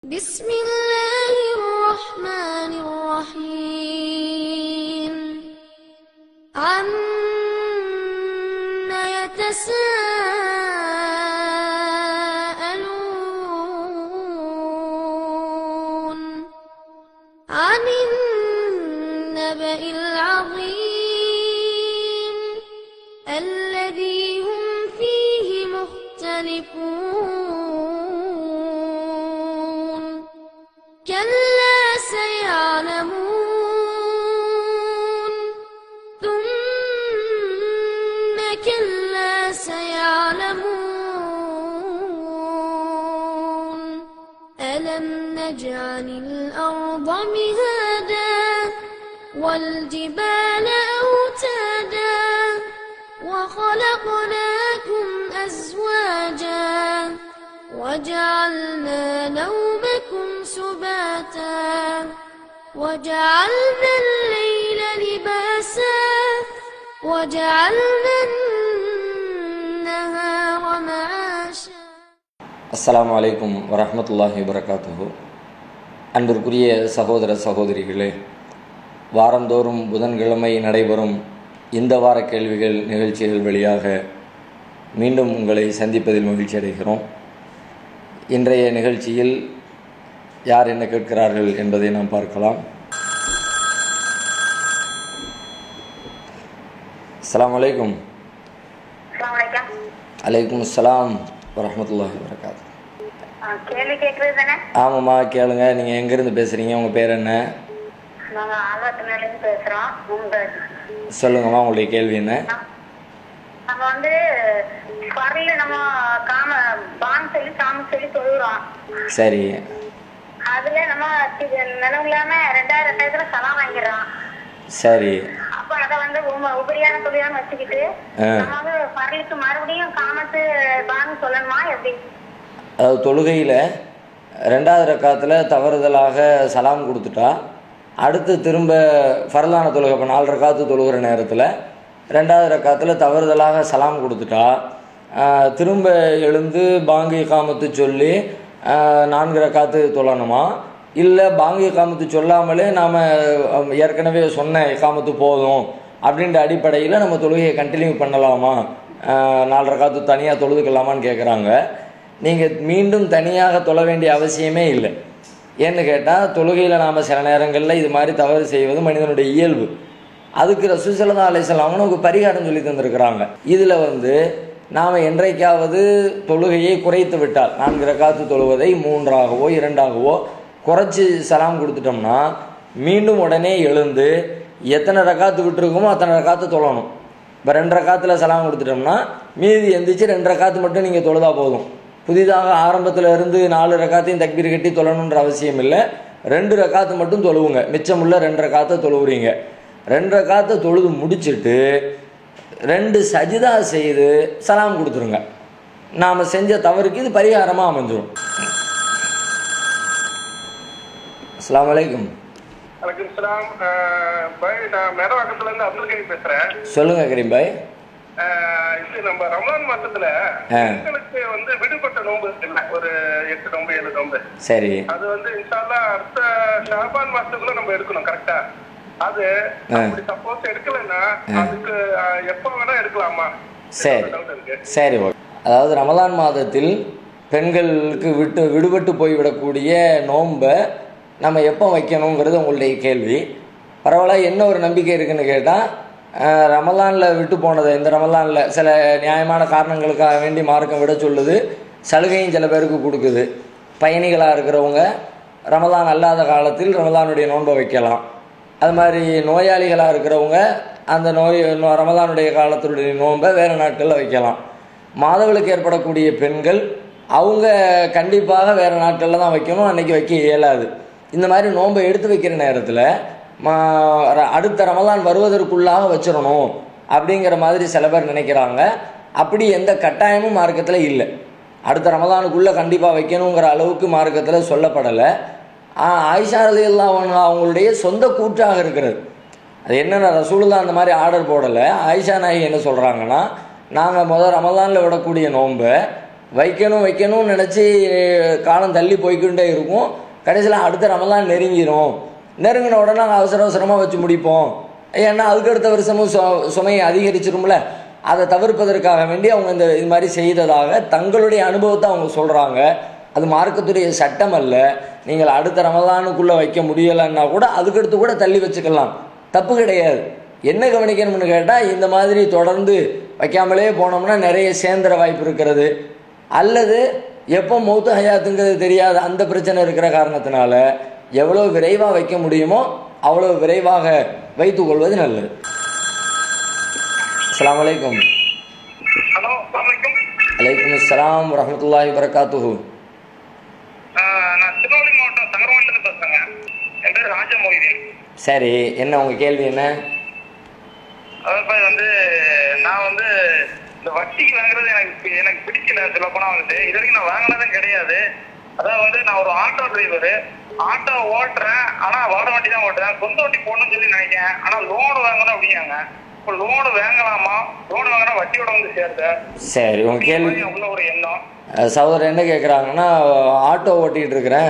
بسم الله الرحمن الرحيم عم يتساءلون عن النبأ العظيم الذي هم فيه مختلفون كلا سيعلمون ثم كلا سيعلمون ألم نجعل الأرض مهادا والجبال أوتادا وخلقناكم أزواجا وجعلنا نومكم سباتا وجعلنا الليل لباسا وجعلنا النهار معاشا அஸ்ஸலாமு அலைக்கும் வரஹ்மத்துல்லாஹி வரகாத்துஹு அன்பிற்குரிய சகோதர சகோதரிகளே வாரந்தோறும் புதன்கிழமை நடைபெறும் இந்த வார கேள்விகள் நிகழ்ச்சிகள் வழியாக மீண்டும் உங்களை சந்திப்பதில் மகிழ்ச்சி அடைகிறோம் இன்றைய நிகழ்ச்சியில் யார் என்ன கேட்கிறார்கள் என்பதை நாம் பார்க்கலாம் அஸ்ஸலாமு அலைக்கும் அஸ்ஸலாமு அலைக்கும். அலைக்கும் அஸ்ஸலாம் வரஹ்மத்துல்லாஹி வரகாத்து ஆ, கேள்வி கேட்கறது தானே ஆமாம்மா கேளுங்க நீங்கள் எங்கேருந்து பேசுகிறீங்க உங்கள் பேர் என்ன நாங்க ஆழ்வாத்தினிலிருந்து பேசுறோம் மும்தாஜ் சொல்லுங்கம்மா உங்களுடைய கேள்வி என்ன நம்ம வந்து பரல நம்ம காம பான் சொல்லி சாமி சொல்லி தொழுகிறோம் சரி அதுல நம்ம இது நினைவு இல்லாம ரெண்டாயிரம் டயத்துல சலாம் வாங்கிடுறோம் சரி அப்ப அத வந்து உம- உபரியான தொழிலான்னு வச்சுக்கிட்டு ஆ. நம்ம வந்து பரலுக்கு மறுபடியும் காமத்து பான் சொல்லணுமா எப்படி அதாவது தொழுகையில் ரெண்டாவது ரக்காத்தில் தவறுதலாக சலாம் கொடுத்துட்டா அடுத்து திரும்ப ஃபரலான தொழுகை இப்போ நாலு ரக்காத்து தொழுகிற நேரத்தில் ரெண்டாவது ரக்காத்தில் தவறுதலாக சலாம் கொடுத்துட்டா ஆஹ், திரும்ப எழுந்து பாங்கி காமத்து சொல்லி ஆஹ், நான்கு ரக்காத்து தொழணுமா இல்லை பாங்கி காமத்து சொல்லாமலே நாம் ஏற்கனவே சொன்ன காமத்து போதும் அப்படின்ற அடிப்படையில் நம்ம தொழுகையை கண்டினியூ பண்ணலாமா ஆஹ், நாலு ரக்காத்து தனியாக தொழுதுக்கலாமான்னு கேட்குறாங்க நீங்கள் மீண்டும் தனியாக தொழ வேண்டிய அவசியமே இல்லை ஏன்னு கேட்டால் தொழுகையில் நாம் சில நேரங்களில் இது மாதிரி தவறு செய்வது மனிதனுடைய இயல்பு அதுக்கு ரசூசல்லா அலிஸ்லாம் நமக்கு பரிகாரம் சொல்லி தந்திருக்கிறாங்க இதில் வந்து நாம் என்றைக்காவது தொழுகையை குறைத்து விட்டால் நான்கு ரக்காத்து தொழுவதை மூன்றாகவோ இரண்டாகவோ குறைச்சி சலாம் கொடுத்துட்டோம்னா மீண்டும் உடனே எழுந்து எத்தனை ரக்காத்து விட்டுருக்கோமோ அத்தனை ரக்காத்து தொழணும் இப்போ ரெண்டு ரக்காத்தில் சலாம் கொடுத்துட்டோம்னா மீதி எந்திரிச்சு ரெண்டு ரக்காத்து மட்டும் நீங்கள் தொழுதா போதும் புதிதாக ஆரம்பத்தில் இருந்து நாலு ரக்காத்தையும் தக்பீர் கட்டி தொழணுன்ற அவசியம் இல்லை ரெண்டு ரக்காத்து மட்டும் தொழுவுங்க மிச்சமுள்ள ரெண்டு ரக்காத்தை தொழுவுறீங்க ரெண்டு ரக்காத்தை தொழுது முடிச்சிட்டு ரெண்டு சஜிதா செய்து சலாம் கொடுத்துருங்க நாம் செஞ்ச தவறுக்கு இது பரிகாரமாக அமைஞ்சிரும் அஸ்ஸலாமு அலைக்கும் வணக்கம் சலாம் அஹ் பாய் நான் மேடவாக்கத்துல இருந்து அப்துல் கரீம் பேசுறேன் சொல்லுங்கள் கரீம் பாய் அஹ் இது நம்ம ரமலான் மாசத்துல ஆ. பெண்களுக்கு வந்து விடுபட்ட நோன்பு இருக்குல்ல ஒரு எட்டு நோன்பு ஏழு நோன்பு சரி அது வந்து இன்ஷால்லா அடுத்த ஷாபான் மாசத்துக்குள்ள நம்ம எடுக்கணும் கரெக்டா அது ஆ. அப்படி சப்போஸ் எடுக்கலைன்னா அதுக்கு அஹ், எப்ப வேணா எடுக்கலாமா சரி டவுட் இருக்கு சரி ஓகே அதாவது ரமலான் மாதத்தில் பெண்களுக்கு விட்டு விடுபட்டு போய்விடக்கூடிய நோன்பை நம்ம எப்போ வைக்கணுங்கிறது உங்களுடைய கேள்வி பரவாயில்ல என்ன ஒரு நம்பிக்கை இருக்குன்னு கேட்டால் ரமலானில் விட்டு போனதை இந்த ரமலானில் சில நியாயமான காரணங்களுக்காக வேண்டி மார்க்கம் விட சொல்லுது சலுகையும் சில பேருக்கு கொடுக்குது பயணிகளாக இருக்கிறவங்க ரமலான் அல்லாத காலத்தில் ரமலானுடைய நோன்பை வைக்கலாம் அது மாதிரி நோயாளிகளாக இருக்கிறவங்க அந்த நோய் நோ- ரமலானுடைய காலத்தினுடைய நோன்பை வேறு நாட்களில் வைக்கலாம் மாதவிலுக்கு ஏற்படக்கூடிய பெண்கள் அவங்க கண்டிப்பாக வேறு நாட்களில் தான் வைக்கணும் அன்னைக்கு வைக்க இயலாது இந்த மாதிரி நோன்பை எடுத்து வைக்கிற நேரத்தில் மா- ர- அடுத்த ரமலான் வருவதற்குள்ளாக வச்சிடணும் அப்படிங்கிற மாதிரி சில பேர் நினைக்கிறாங்க அப்படி எந்த கட்டாயமும் மார்க்கத்தில் இல்லை அடுத்த ரமலானுக்குள்ளே கண்டிப்பாக வைக்கணுங்கிற அளவுக்கு மார்க்கத்தில் சொல்லப்படலை ஆயிஷா ரலியல்லாஹு அன்ஹா அவங்களுடைய சொந்த கூற்றாக இருக்கிறது அது என்னென்ன ரசூலுல்லா அந்த மாதிரி ஆர்டர் போடலை ஆயிஷா நாயகி என்ன சொல்கிறாங்கன்னா நாங்கள் முதல் ரமலானில் விடக்கூடிய நோன்பை வைக்கணும் வைக்கணும்னு நினச்சி காலம் தள்ளி போய்க்கிட்டே இருக்கும் கடைசியில் அடுத்த ரமலான் நெருங்கிரும் நெருங்கின உடனே நாங்கள் அவசர அவசரமாக வச்சு முடிப்போம் ஏன்னா அதுக்கடுத்த வருஷமும் சு சுமையை அதிகரிச்சிரும்ல அதை தவிர்ப்பதற்காக வேண்டி அவங்க இந்த இது மாதிரி செய்ததாக தங்களுடைய அனுபவத்தை அவங்க சொல்கிறாங்க அது மார்க்கத்துடைய சட்டம் அல்ல நீங்கள் அடுத்த ரமலானுக்குள்ளே வைக்க முடியலைன்னா கூட அதுக்கடுத்து கூட தள்ளி வச்சுக்கலாம் தப்பு கிடையாது என்ன கவனிக்கணும்னு கேட்டால் இந்த மாதிரி தொடர்ந்து வைக்காமலே போனோம்னா நிறைய சேந்திர வாய்ப்பு இருக்கிறது அல்லது எப்போ மௌத்து ஹயாத்துங்கிறது தெரியாத அந்த பிரச்சனை இருக்கிற காரணத்தினால எவ்வளோ விரைவாக வைக்க முடியுமோ அவ்வளோ விரைவாக வைத்துக் கொள்வது நல்லது அஸ்ஸலாமு அலைக்கும் ஹலோ வணக்கம் அலைக்கும் அஸ்ஸலாம் வரஹ்மத்துல்லாஹி வரகாத்துஹு நான் திருநெல்வேலி மாவட்டம் தகரவாண்டிலிருந்து பேசுறேங்க என் பேர் ராஜா மொய்தீன் சரி என்ன உங்கள் கேள்வி என்ன அதாவது வந்து நான் வந்து இந்த வட்டிக்கு வாங்குறது எனக்கு எனக்கு பிடிக்கல சொல்ல போனா வந்துட்டு இது வரைக்கும் நான் வாங்கினதும் கிடையாது அதாவது வந்து நான் ஒரு ஆட்டோ டிரைவர் ஆட்டோ ஓட்டுறேன் ஆனா வாட வண்டி தான் ஓட்டுறேன் சொந்த வண்டி போடணும்னு சொல்லி நினைக்கிறேன் ஆனா லோன் வாங்கணும் அப்படிங்காங்க இப்போ லோன் வாங்கலாமா லோன் வாங்கினா வட்டியோட வந்து சேருது சரி உங்கள் கேள்வி உள்ள ஒரு எண்ணம் அஹ் சகோதரர் என்ன கேட்குறாங்கன்னா ஆட்டோ ஓட்டிகிட்டு இருக்கிறேன்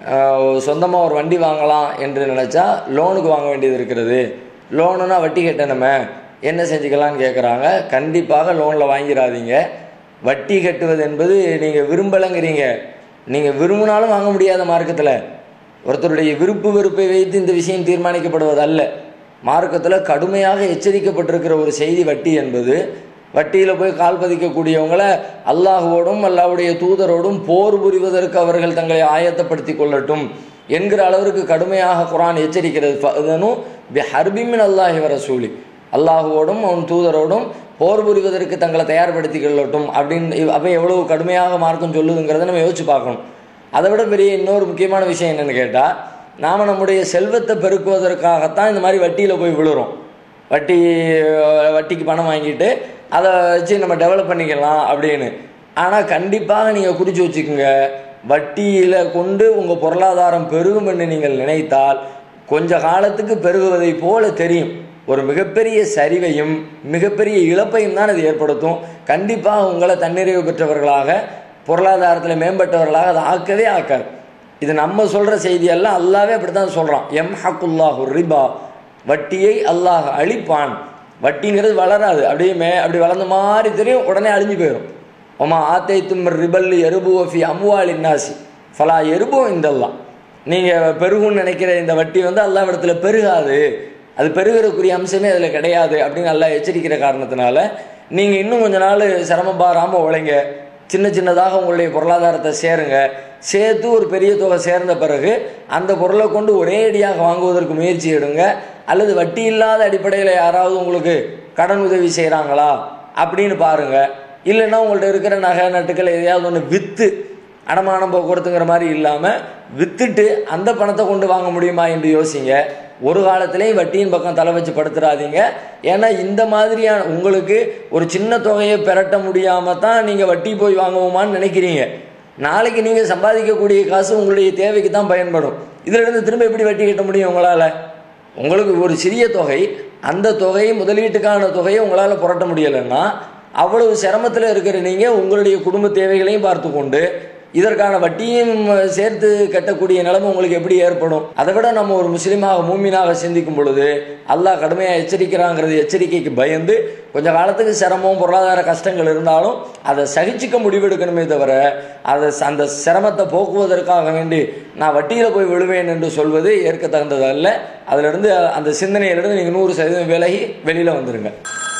சொந்தமாக ஒரு வண்டி வாங்கலாம் என்று நினச்சா லோனுக்கு வாங்க வேண்டியது இருக்கிறது லோனுனா வட்டி கட்டணுமே என்ன செஞ்சுக்கலாம்னு கேட்குறாங்க கண்டிப்பாக லோனில் வாங்கிடாதீங்க வட்டி கட்டுவது என்பது நீங்கள் விரும்பலைங்கிறீங்க நீங்கள் விரும்பினாலும் வாங்க முடியாத மார்க்கத்தில் ஒருத்தருடைய விருப்பு வெறுப்பை வைத்து இந்த விஷயம் தீர்மானிக்கப்படுவதல்ல மார்க்கத்தில் கடுமையாக எச்சரிக்கப்பட்டிருக்கிற ஒரு செய்தி வட்டி என்பது வட்டியில் போய் கால் பதிக்கக்கூடியவங்கள அல்லாஹுவோடும் அல்லாஹ்வுடைய தூதரோடும் போர் புரிவதற்கு அவர்கள் தங்களை ஆயத்தப்படுத்தி கொள்ளட்டும் என்கிற அளவிற்கு கடுமையாக குரான் எச்சரிக்கிறது ஃபதனும் பி ஹர்பிமின் அல்லாஹி வரசூலி அல்லாஹுவோடும் அவன் தூதரோடும் போர் புரிவதற்கு தங்களை தயார்படுத்தி கொள்ளட்டும் அப்படின்னு அப்போ எவ்வளவு கடுமையாக மார்க்கம் சொல்லுதுங்கிறத நம்ம யோசிச்சு பார்க்கணும் அதை விட பெரிய இன்னொரு முக்கியமான விஷயம் என்னன்னு கேட்டால் நாம் நம்முடைய செல்வத்தை பெருக்குவதற்காகத்தான் இந்த மாதிரி வட்டியில் போய் விழுறோம் வட்டி அஹ், வட்டிக்கு பணம் வாங்கிட்டு அதை வச்சு நம்ம டெவலப் பண்ணிக்கலாம் அப்படின்னு ஆனால் கண்டிப்பாக நீங்கள் குறித்து வச்சுக்கோங்க வட்டியில் கொண்டு உங்கள் பொருளாதாரம் பெருகும் என்று நீங்கள் நினைத்தால் கொஞ்ச காலத்துக்கு பெருகுவதை போல தெரியும் ஒரு மிகப்பெரிய சரிவையும் மிகப்பெரிய இழப்பையும் தான் இது ஏற்படுத்தும் கண்டிப்பாக உங்களை தன்னிறைவு பெற்றவர்களாக பொருளாதாரத்தில் மேம்பட்டவர்களாக அதை ஆக்கவே ஆக்காது இது நம்ம சொல்கிற செய்தியெல்லாம் அல்லாவே அப்படி தான் சொல்கிறான் எம் ஹக்குல்லாஹு ரிபா வட்டியை அல்லாஹ் அழிப்பான் வட்டிங்கிறது வளராது அப்படியே மே அப்படி வளர்ந்த மாதிரி தெரியும் உடனே அழிஞ்சு போயிடும் ஒமா ஆத்தை தும்மர் ரிபல் எருபு வஃபி அம்வால் இன்னாசி ஃபலா எருபோ இந்தல்லாம் நீங்கள் பெருகுன்னு நினைக்கிற இந்த வட்டி வந்து அல்லாஹ் இடத்துல பெருகாது அது பெருகிறக்குரிய அம்சமே அதில் கிடையாது அப்படின்னு அல்லாஹ் எச்சரிக்கிற காரணத்தினால நீங்கள் இன்னும் கொஞ்ச நாள் சிரமம் பாராமல் உழைங்க சின்ன சின்னதாக உங்களுடைய பொருளாதாரத்தை சேருங்க சேர்த்து ஒரு பெரிய தொகை சேர்ந்த பிறகு அந்த பொருளை கொண்டு ஒரே அடியாக வாங்குவதற்கு முயற்சி எடுங்க அல்லது வட்டி இல்லாத அடிப்படையில் யாராவது உங்களுக்கு கடன் உதவி செய்கிறாங்களா அப்படின்னு பாருங்க இல்லைன்னா உங்கள்ட்ட இருக்கிற நகை நட்டுக்கள் எதையாவது ஒன்று விற்று அடமானம் போக்குவரத்துங்கிற மாதிரி இல்லாமல் வித்துட்டு அந்த பணத்தை கொண்டு வாங்க முடியுமா என்று யோசிங்க ஒரு காலத்திலேயும் வட்டியின் பக்கம் தலை வச்சு படுத்துறாதீங்க ஏன்னா இந்த மாதிரியான உங்களுக்கு ஒரு சின்ன தொகையை பெரட்ட முடியாம தான் நீங்கள் வட்டி போய் வாங்குவோமான்னு நினைக்கிறீங்க நாளைக்கு நீங்கள் சம்பாதிக்கக்கூடிய காசு உங்களுடைய தேவைக்கு தான் பயன்படும் இதுல இருந்து திரும்ப எப்படி வட்டி கட்ட முடியும் உங்களால் உங்களுக்கு ஒரு சிறிய தொகை அந்த தொகை முதலீட்டுக்கான தொகையை உங்களால் புரட்ட முடியலைன்னா அவ்வளவு சிரமத்தில் இருக்கிற நீங்கள் உங்களுடைய குடும்ப தேவைகளையும் பார்த்து கொண்டு இதற்கான வட்டியும் சேர்த்து கட்டக்கூடிய நிலைமை உங்களுக்கு எப்படி ஏற்படும் அதை விட நம்ம ஒரு முஸ்லீமாக மூமினாக சிந்திக்கும் பொழுது அல்லாஹ் கடுமையாக எச்சரிக்கிறாங்கிறது எச்சரிக்கைக்கு பயந்து கொஞ்ச காலத்துக்கு சிரமம் பொருளாதார கஷ்டங்கள் இருந்தாலும் அதை சகிச்சுக்க முடிவெடுக்கணுமே தவிர அதை அந்த சிரமத்தை போக்குவதற்காக வேண்டி நான் வட்டியில் போய் விழுவேன் என்று சொல்வது ஏற்க தகுந்தது அல்ல அதிலிருந்து அந்த சிந்தனையிலிருந்து நீங்கள் நூறு சதவீதம் விலகி வெளியில் வந்துருங்க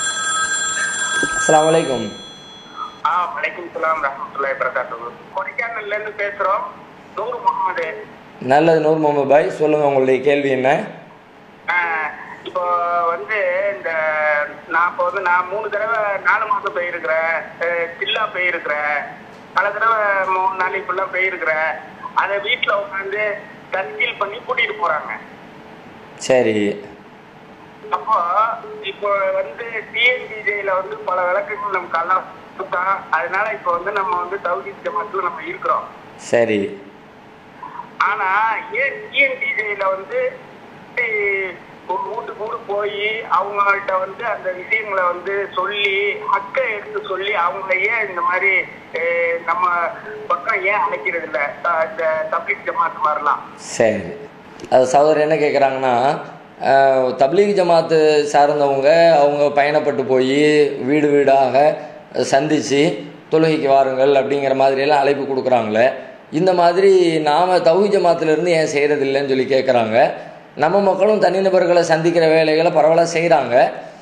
அஸ்ஸலாமு அலைக்கும் ஆ வலைக்கும் சலாம் ரஹமத்துல்லாஹி வரகாத்துஹு கொடைக்கானல்ல இருந்து பேசுறோம் நூறு முகமது நல்லது நூர் முகமது பாய் சொல்லுங்கள் உங்களுடைய கேள்வி என்ன ஆ, இப்போ வந்து இந்த நான் இப்போ வந்து நான் மூணு தடவை நாலு மாசம் போயிருக்கிறேன் சில்லா போயிருக்கிறேன் பல தடவை மூணு நாள் இப்படிலாம் போயிருக்கிறேன் அதை வீட்டில் உட்காந்து தஸ்கீல் பண்ணி கூட்டிட்டு போறாங்க சரி அப்போ இப்போ வந்து டிஎன்டிஜேல வந்து பல விளக்கங்கள் நமக்கு எல்லாம் கொடுத்தான் அதனால இப்போ வந்து நம்ம வந்து தௌஹீத் ஜமாத்துல நம்ம இருக்கிறோம் சரி ஆனா ஏன் டிஎன்டிஜேல வந்து ஒரு வீட்டுக்கு வீடு போய் அவங்கள்ட்ட வந்து அந்த விஷயங்களை வந்து சொல்லி அக்கை எடுத்து சொல்லி அவங்கள ஏன் இந்த மாதிரி அஹ், நம்ம பக்கம் ஏன் அழைக்கிறது இல்ல அஹ், இந்த தப்லீக் ஜமாத் மாதிரிலாம் சரி அது சகோதரர் என்ன கேட்குறாங்கன்னா தப்லீக் ஜமாத்து சார்ந்தவங்க அவங்க பயணப்பட்டு போய் வீடு வீடாக சந்தித்து தொழுகைக்கு வாருங்கள் அப்படிங்கிற மாதிரியெல்லாம் அழைப்பு கொடுக்குறாங்களே இந்த மாதிரி நாம் தௌஹி ஜமாத்திலேருந்து ஏன் செய்கிறது இல்லைன்னு சொல்லி கேட்குறாங்க நம்ம மக்களும் தனிநபர்களை சந்திக்கிற வேலைகளை பரவலாக செய்கிறாங்க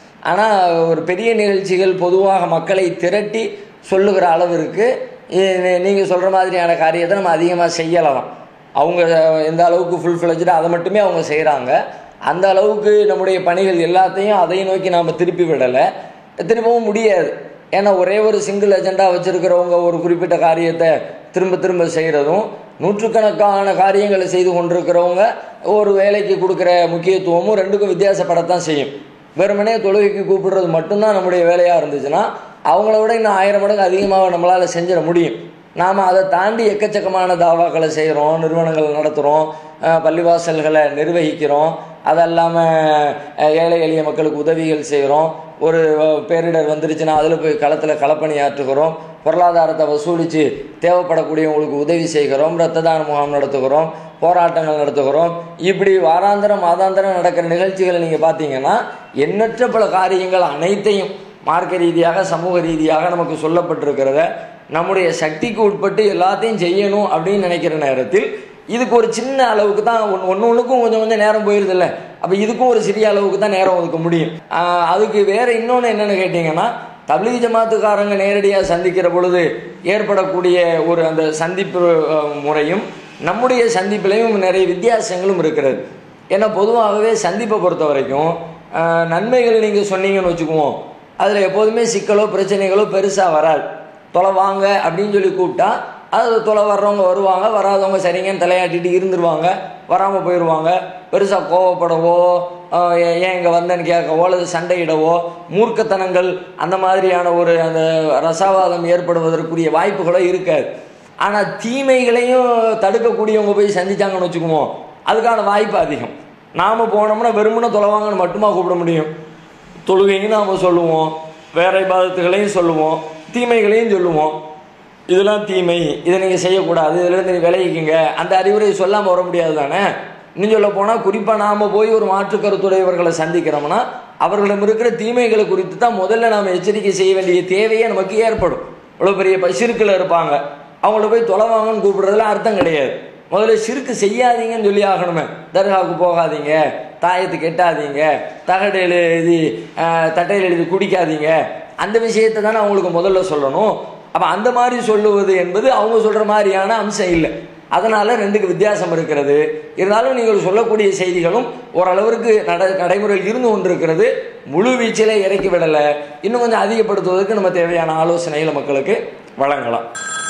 ஆனால் ஒரு பெரிய நிகழ்ச்சிகள் பொதுவாக மக்களை திரட்டி சொல்லுகிற அளவிற்கு நீங்கள் சொல்கிற மாதிரியான காரியத்தை நம்ம அதிகமாக செய்யலாம் அவங்க எந்த அளவுக்கு ஃபுல் ஃப்ளெஜ்டாக அதை மட்டுமே அவங்க செய்கிறாங்க அந்த அளவுக்கு நம்முடைய பணிகள் எல்லாத்தையும் அதை நோக்கி நாம் திருப்பி விடலை திரும்பவும் முடியாது ஏன்னா ஒரே ஒரு சிங்கிள் அஜெண்டா வச்சுருக்கிறவங்க ஒரு குறிப்பிட்ட காரியத்தை திரும்ப திரும்ப செய்கிறதும் நூற்றுக்கணக்கான காரியங்களை செய்து கொண்டிருக்கிறவங்க ஒரு வேலைக்கு கொடுக்குற முக்கியத்துவமும் ரெண்டுக்கும் வித்தியாசப்படத்தான் செய்யும் வெறுமனே தொழுகைக்கு கூப்பிடுறது மட்டும்தான் நம்முடைய வேலையாக இருந்துச்சுன்னா அவங்கள விட இன்னும் ஆயிரம் மடங்கு அதிகமாக நம்மளால் செஞ்சிட முடியும் நாம் அதை தாண்டி எக்கச்சக்கமான தாவாக்களை செய்கிறோம் நிறுவனங்கள் நடத்துகிறோம் அஹ் பள்ளிவாசல்களை நிர்வகிக்கிறோம் அது இல்லாமல் ஏழை எளிய மக்களுக்கு உதவிகள் செய்கிறோம் ஒரு அஹ், பேரிடர் வந்துருச்சுன்னா அதில் போய் களத்தில் களப்பணியாற்றுகிறோம் பொருளாதாரத்தை வசூலித்து தேவைப்படக்கூடியவங்களுக்கு உதவி செய்கிறோம் இரத்த தான முகாம் நடத்துகிறோம் போராட்டங்கள் நடத்துகிறோம் இப்படி வாராந்திரம் மாதாந்திரம் நடக்கிற நிகழ்ச்சிகளை நீங்கள் பார்த்தீங்கன்னா எண்ணற்ற பல காரியங்கள் அனைத்தையும் மார்க்க ரீதியாக சமூக ரீதியாக நமக்கு சொல்லப்பட்டிருக்கிறத நம்முடைய சக்திக்கு உட்பட்டு எல்லாத்தையும் செய்யணும் அப்படின்னு நினைக்கிற நேரத்தில் இதுக்கு ஒரு சின்ன அளவுக்கு தான் ஒன்று ஒன்று ஒன்றுக்கும் கொஞ்சம் கொஞ்சம் நேரம் போயிருது இல்லை அப்போ இதுக்கும் ஒரு சிறிய அளவுக்கு தான் நேரம் ஒதுக்க முடியும் ஆஹ் அதுக்கு வேற இன்னொன்று என்னென்னு கேட்டிங்கன்னா தப்லீக் ஜமாத்துக்காரங்க நேரடியாக சந்திக்கிற பொழுது ஏற்படக்கூடிய ஒரு அந்த சந்திப்பு அஹ், முறையும் நம்முடைய சந்திப்பிலையும் நிறைய வித்தியாசங்களும் இருக்கிறது ஏன்னா பொதுவாகவே சந்திப்பை பொறுத்த வரைக்கும் ஆஹ், நன்மைகள் நீங்கள் சொன்னீங்கன்னு வச்சுக்குவோம் அதில் எப்போதுமே சிக்கலோ பிரச்சனைகளோ பெருசாக வராது தொலை வாங்க அப்படின்னு சொல்லி கூப்பிட்டா அது தொலை வர்றவங்க வருவாங்க வராதவங்க சரிங்கன்னு தலையாட்டிட்டு இருந்துருவாங்க வராமல் போயிடுவாங்க பெருசாக கோவப்படவோ ஆஹ் ஏ- ஏன் இங்கே வந்தேன்னு கேட்கவோ அல்லது சண்டையிடவோ மூர்க்கத்தனங்கள் அந்த மாதிரியான ஒரு அந்த ரசாவாதம் ஏற்படுவதற்குரிய வாய்ப்புகளோ இருக்காது ஆனால் தீமைகளையும் தடுக்கக்கூடியவங்க போய் சந்திச்சாங்கன்னு வச்சுக்குவோம் அதுக்கான வாய்ப்பு அதிகம் நாம் போனோம்னா வெறுமனே தொலைவாங்கன்னு மட்டுமா கூப்பிட முடியும் தொழுகையும் நாம் சொல்லுவோம் வேற இபாதத்துகளையும் சொல்லுவோம் தீமைகளையும் சொல்லுவோம் இதெல்லாம் தீமை இதை நீங்கள் செய்யக்கூடாது இதிலிருந்து நீ விலகிக்குங்க அந்த அறிவுரை சொல்லாமல் வர முடியாது தானே இன்னும் சொல்ல போனால் குறிப்பாக நாம் போய் ஒரு மாற்று கருத்துடையவர்களை சந்திக்கிறோம்னா அவர்களிடம் இருக்கிற தீமைகளை குறித்து தான் முதல்ல நாம் எச்சரிக்கை செய்ய வேண்டிய தேவையே நமக்கு ஏற்படும் இவ்வளோ பெரிய ப- சிறுக்கில் இருப்பாங்க அவங்கள போய் தொலைவாங்கன்னு கூப்பிடுறதுல அர்த்தம் கிடையாது முதல்ல சிறுக்கு செய்யாதீங்கன்னு சொல்லி ஆகணுமே தர்காவுக்கு போகாதீங்க தாயத்துக்கு எட்டாதீங்க தகடு எழுதி அஹ், தட்டையில் எழுதி குடிக்காதீங்க அந்த விஷயத்தை தானே அவங்களுக்கு முதல்ல சொல்லணும் அப்போ அந்த மாதிரி சொல்லுவது என்பது அவங்க சொல்கிற மாதிரியான அம்சம் இல்லை அதனால் ரெண்டுக்கு வித்தியாசம் இருக்கிறது இருந்தாலும் நீங்கள் சொல்லக்கூடிய செய்திகளும் ஓரளவிற்கு நட நடைமுறையில் இருந்து கொண்டிருக்கிறது முழு வீச்சில் இறக்கி விடலை இன்னும் கொஞ்சம் அதிகப்படுத்துவதற்கு நம்ம தேவையான ஆலோசனைகளை மக்களுக்கு வழங்கலாம்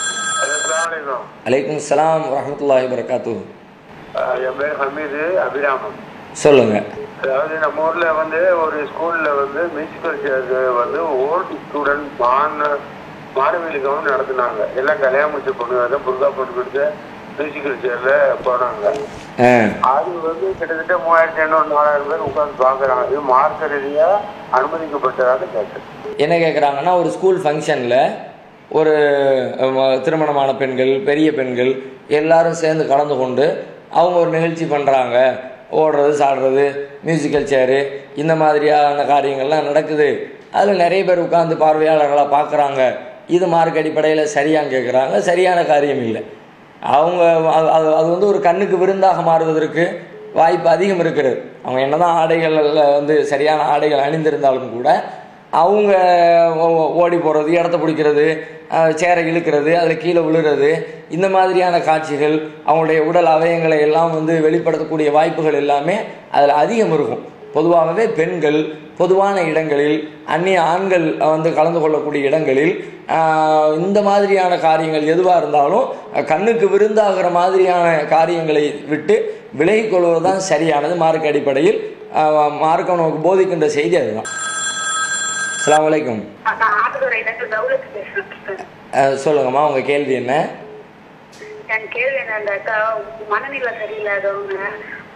அஸ்ஸலாமு அலைக்கும் சலாம் வரமத்துல்லாஹி வரகாத்து அஹ் என் பேர் ஹமீது அபிராமம் சொல்லுங்கள் அதாவது நம்ம ஊர்ல வந்து ஒரு ஸ்கூல்ல வந்து மியூசிக்கல் சேர்ஸ் வந்து ஓல்டு ஸ்டூடெண்ட் மாண மாணவிகளுக்கு வந்து நடத்துனாங்க எல்லாம் கல்யாணம் முடிச்ச பொண்ணு வந்து புர்கா பொண்ணு கொடுத்து மியூசிக்கல் சேர்ல போனாங்க ஆ அது வந்து கிட்டத்தட்ட மூவாயிரத்தி எண்ணூறு நாலாயிரம் பேர் உட்கார்ந்து பாக்குறாங்க இது மார்க்க ரீதியா அனுமதிக்கப்பட்டதாக கேட்டேன் என்ன கேட்குறாங்கன்னா ஒரு ஸ்கூல் ஃபங்க்ஷனில் ஒரு அஹ், திருமணமான பெண்கள் பெரிய பெண்கள் எல்லாரும் சேர்ந்து கலந்து கொண்டு அவங்க ஒரு நிகழ்ச்சி பண்ணுறாங்க ஓடுறது சாடுறது மியூசிக்கல் சேரு இந்த மாதிரியான காரியங்கள்லாம் நடக்குது அதில் நிறைய பேர் உட்கார்ந்து பார்வையாளர்களாக பார்க்குறாங்க இது மார்க் அடிப்படையில் சரியான்னு கேட்குறாங்க சரியான காரியம் இல்லை அவங்க அது- அது அது வந்து ஒரு கண்ணுக்கு விருந்தாக மாறுவதற்கு வாய்ப்பு அதிகம் இருக்கிறது அவங்க என்னதான் ஆடைகள்ல வந்து சரியான ஆடைகள் அணிந்திருந்தாலும் கூட அவங்க ஓ- ஓடி போகிறது இடத்த பிடிக்கிறது அஹ், சேரை இழுக்கிறது அதில் கீழே விழுறது இந்த மாதிரியான காட்சிகள் அவங்களுடைய உடல் அவயங்களை எல்லாம் வந்து வெளிப்படுத்தக்கூடிய வாய்ப்புகள் எல்லாமே அதில் அதிகம் இருக்கும் பொதுவாகவே பெண்கள் பொதுவான இடங்களில் அந்நிய ஆண்கள் வந்து கலந்து கொள்ளக்கூடிய இடங்களில் ஆஹ், இந்த மாதிரியான காரியங்கள் எதுவாக இருந்தாலும் அஹ், கண்ணுக்கு விருந்தாகிற மாதிரியான காரியங்களை விட்டு விலகிக் கொள்வது தான் சரியானது மார்க்க அடிப்படையில் ஆஹ், மார்க்கம் நமக்கு போதிக்கின்ற செய்தி அதுதான் அஸ்ஸலாமு அலைக்கும் நான் ஆட்டுத்துறையிலிருந்து தௌலத்து பேசுறேன் அஹ், சொல்லுங்கம்மா உங்கள் கேள்வி என்ன என் கேள்வி என்னன்னாக்கா மனநிலை சரியில்லாதவங்க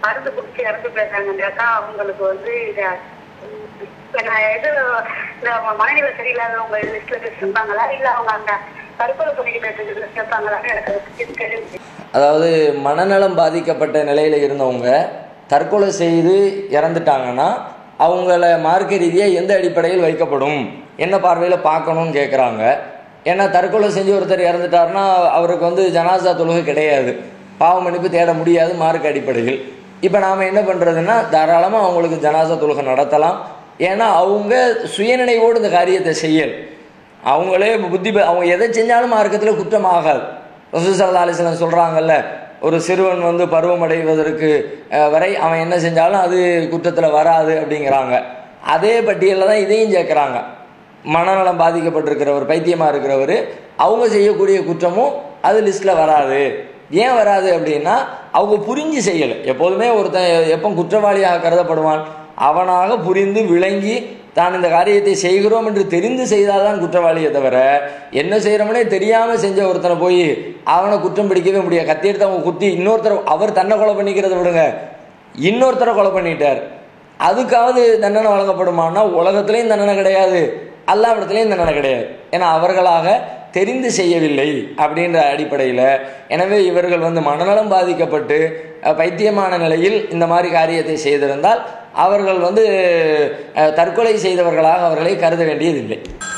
மருந்து குடிச்சு இறந்து போயிட்டாங்கன்னாக்கா அவங்களுக்கு வந்து இத இப்ப நான் எது இந்த மனநிலை சரியில்லாதவங்க லிஸ்ட்ல இருப்பாங்களா இல்ல அவங்க அந்த தற்கொலை பண்ணிக்கிட்டு லிஸ்ட் இருப்பாங்களான்னு எனக்கு அதை பத்தி தெரிஞ்சு அதாவது மனநலம் பாதிக்கப்பட்ட நிலையில் இருந்தவங்க தற்கொலை செய்து இறந்துட்டாங்கன்னா அவங்கள மார்க்க ரீதியாக எந்த அடிப்படையில் வைக்கப்படும் என்ன பார்வையில் பார்க்கணும்னு கேட்குறாங்க ஏன்னா தற்கொலை செஞ்சு ஒருத்தர் இறந்துட்டாருன்னா அவருக்கு வந்து ஜனாசா தொழுகை கிடையாது பாவ மன்னிப்பு தேட முடியாது மார்க்க அடிப்படையில் இப்போ நாம் என்ன பண்ணுறதுன்னா தாராளமாக அவங்களுக்கு ஜனாசா தொழுகை நடத்தலாம் ஏன்னா அவங்க சுயநினைவோடு இந்த காரியத்தை செய்யல் அவங்களே புத்தி ப- அவங்க எதை செஞ்சாலும் மார்க்கத்தில் குற்றம் ஆகாது ரசூல் சல்லா அலிஸ்லாம் சொல்கிறாங்கல்ல ஒரு சிறுவன் வந்து பருவமடைவதற்கு அஹ், வரை அவன் என்ன செஞ்சாலும் அது குற்றத்தில் வராது அப்படிங்கிறாங்க அதே பட்டியலில் தான் இதையும் சேர்க்குறாங்க மனநலம் பாதிக்கப்பட்டிருக்கிறவர் பைத்தியமாக இருக்கிறவர் அவங்க செய்யக்கூடிய குற்றமும் அது லிஸ்ட்டில் வராது ஏன் வராது அப்படின்னா அவங்க புரிஞ்சு செய்யலை எப்போதுமே ஒருத்தன் எப்போ குற்றவாளியாக கருதப்படுவான் அவனாக புரிந்து விளங்கி தான் இந்த காரியத்தை செய்கிறோம் என்று தெரிந்து செய்தால்தான் குற்றவாளியே தவிர என்ன செய்கிறோம்னே தெரியாமல் செஞ்ச ஒருத்தனை போய் அவனை குற்றம் பிடிக்கவே முடியாது கத்தி எடுத்து அவங்க குத்தி இன்னொருத்தர் அவர் தன்னை கொலை பண்ணிக்கிறத விடுங்க இன்னொருத்தரை கொலை பண்ணிட்டார் அதுக்காவது தண்டனை வழங்கப்படுமானா உலகத்திலையும் தண்டனை கிடையாது அல்லாவிடத்துலையும் தண்டனை கிடையாது ஏன்னா அவர்களாக தெரிந்து செய்யவில்லை அப்படின்ற அடிப்படையில் எனவே இவர்கள் வந்து மனநலம் பாதிக்கப்பட்டு அஹ், பைத்தியமான நிலையில் இந்த மாதிரி காரியத்தை செய்திருந்தால் அவர்கள் வந்து அஹ், தற்கொலை செய்தவர்களாக அவர்களை கருத வேண்டியதில்லை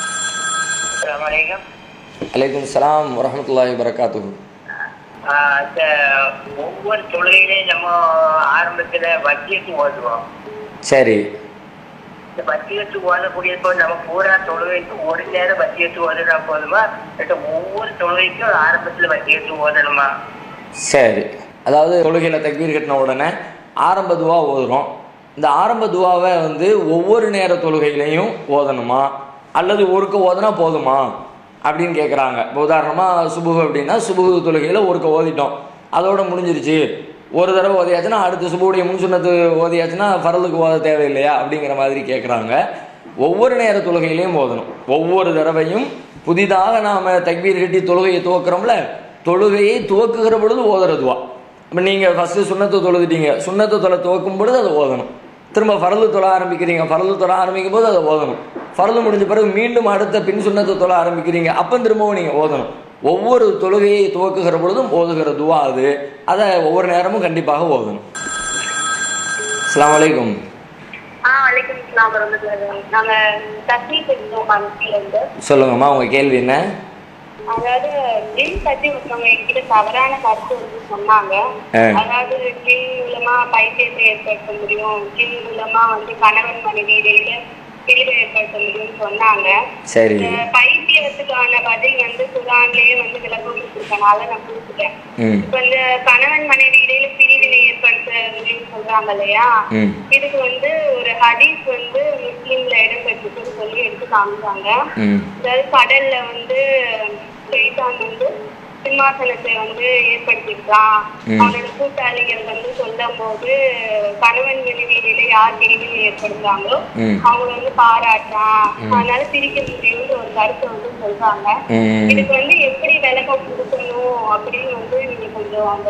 வணக்கம் அலைக்கும் சலாம் வரமத்துல்லாஹி வரகாத்துஹு ஆஹ் இந்த ஒவ்வொரு தொழுகையிலையும் நம்ம ஆரம்பத்துல வட்டியத்து ஓதுவோம் சரி இந்த வட்டியத்து ஓதக்கூடியப்போ நம்ம பூரா தொழுகைக்கு ஒரு நேரம் வட்டியத்து ஓதுனா போதுமா இல்லை ஒவ்வொரு தொழுகைக்கும் ஆரம்பத்துல வட்டியத்து ஓதணுமா சரி அதாவது தொழுகையில் தக்பீர் கட்டின உடனே ஆரம்ப துவா ஓதுறோம் இந்த ஆரம்ப துவாவை வந்து ஒவ்வொரு நேர தொழுகையிலையும் ஓதணுமா அல்லது ஒருக்க ஓதுனா போதுமா அப்படின்னு கேட்குறாங்க இப்போ உதாரணமாக சுபுகு அப்படின்னா சுபுகு தொழுகையில் ஒருக்க ஓதிட்டோம் அதோட முடிஞ்சிருச்சு ஒரு தடவை ஓதியாச்சுன்னா அடுத்து சுபுடைய முன் சுண்ணத்து ஓதியாச்சுன்னா ஃபரலுக்கு ஓத தேவையில்லையா அப்படிங்கிற மாதிரி கேட்குறாங்க ஒவ்வொரு நேர தொழுகையிலையும் ஓதணும் ஒவ்வொரு தடவையும் புதிதாக நாம் தக்பீர் கட்டி தொழுகையை துவக்கிறோம்ல தொழுகையை துவக்குகிற பொழுது ஓதுறதுவா இப்போ நீங்கள் ஃபஸ்ட்டு சுண்ணத்தை தொழுதுட்டீங்க சுண்ணத்தை தொலை துவக்கும் பொழுது அதை ஓதணும் திரும்ப ஃபரலு தொழ ஆரம்பிக்கிறீங்க ஃபரலு தொழ ஆரம்பிக்கும் போது அதை ஓதணும் ஃபரலு முடிஞ்ச பிறகு மீண்டும் அடுத்த பின் சுண்ணத்தை தொழ ஆரம்பிக்கிறீங்க அப்போ திரும்பவும் நீங்கள் ஓதணும் ஒவ்வொரு தொழுகையை துவக்குகிற பொழுதும் ஓதுகிற துவா அது அதை ஒவ்வொரு நேரமும் கண்டிப்பாக ஓதணும் அஸ்ஸலாமு அலைக்கும் ஆ வலைக்கம் இஸ்லாம் வரமத்துல்லாஹி நாங்க தஸ்மீத் இருக்கோம் மனசுல இருந்து சொல்லுங்கம்மா உங்கள் கேள்வி என்ன அதாவது ஜின் பத்தி ஒருத்தவங்க என்கிட்ட தவறான கருத்து வந்து சொன்னாங்க ஆ. அதாவது ஜின் மூலமா பைத்தியத்தை ஏற்படுத்த முடியும் ஜின் மூலமா வந்து கணவன் மனைவி இடையில பிரிவை ஏற்படுத்த முடியும்னு சொன்னாங்க சரி இந்த பைத்தியத்துக்கான பதில் வந்து குரான்லயே வந்து விளக்கம் கொடுத்துருக்கனால நான் கொடுத்துட்டேன் ம் இப்ப இந்த கணவன் மனைவி இடையில பிரிவினை ஏற்படுத்த முடியும்னு சொல்றாங்க இல்லையா ம் இதுக்கு வந்து ஒரு ஹதீஸ் வந்து முஸ்லீம்ல இடம் பெற்றுக்குன்னு சொல்லி எடுத்து காமிச்சாங்க ம் அதாவது கடல்ல வந்து சைத்தான் வந்து சிம்மாசனத்தை வந்து ஏற்படுத்திருக்கான் ம். அவனோட கூட்டாளிகள் வந்து சொல்லும் போது கணவன் மனைவியில யார் பிரிவினை ஏற்படுத்தாங்களோ ம். அவங்க வந்து பாராட்டான் அதனால பிரிக்க முடியும்னு ஒரு கருத்தை வந்து சொல்றாங்க ம் இதுக்கு வந்து எப்படி விளக்கம் கொடுக்கணும் அப்படின்னு வந்து நீங்க கொஞ்சம் அந்த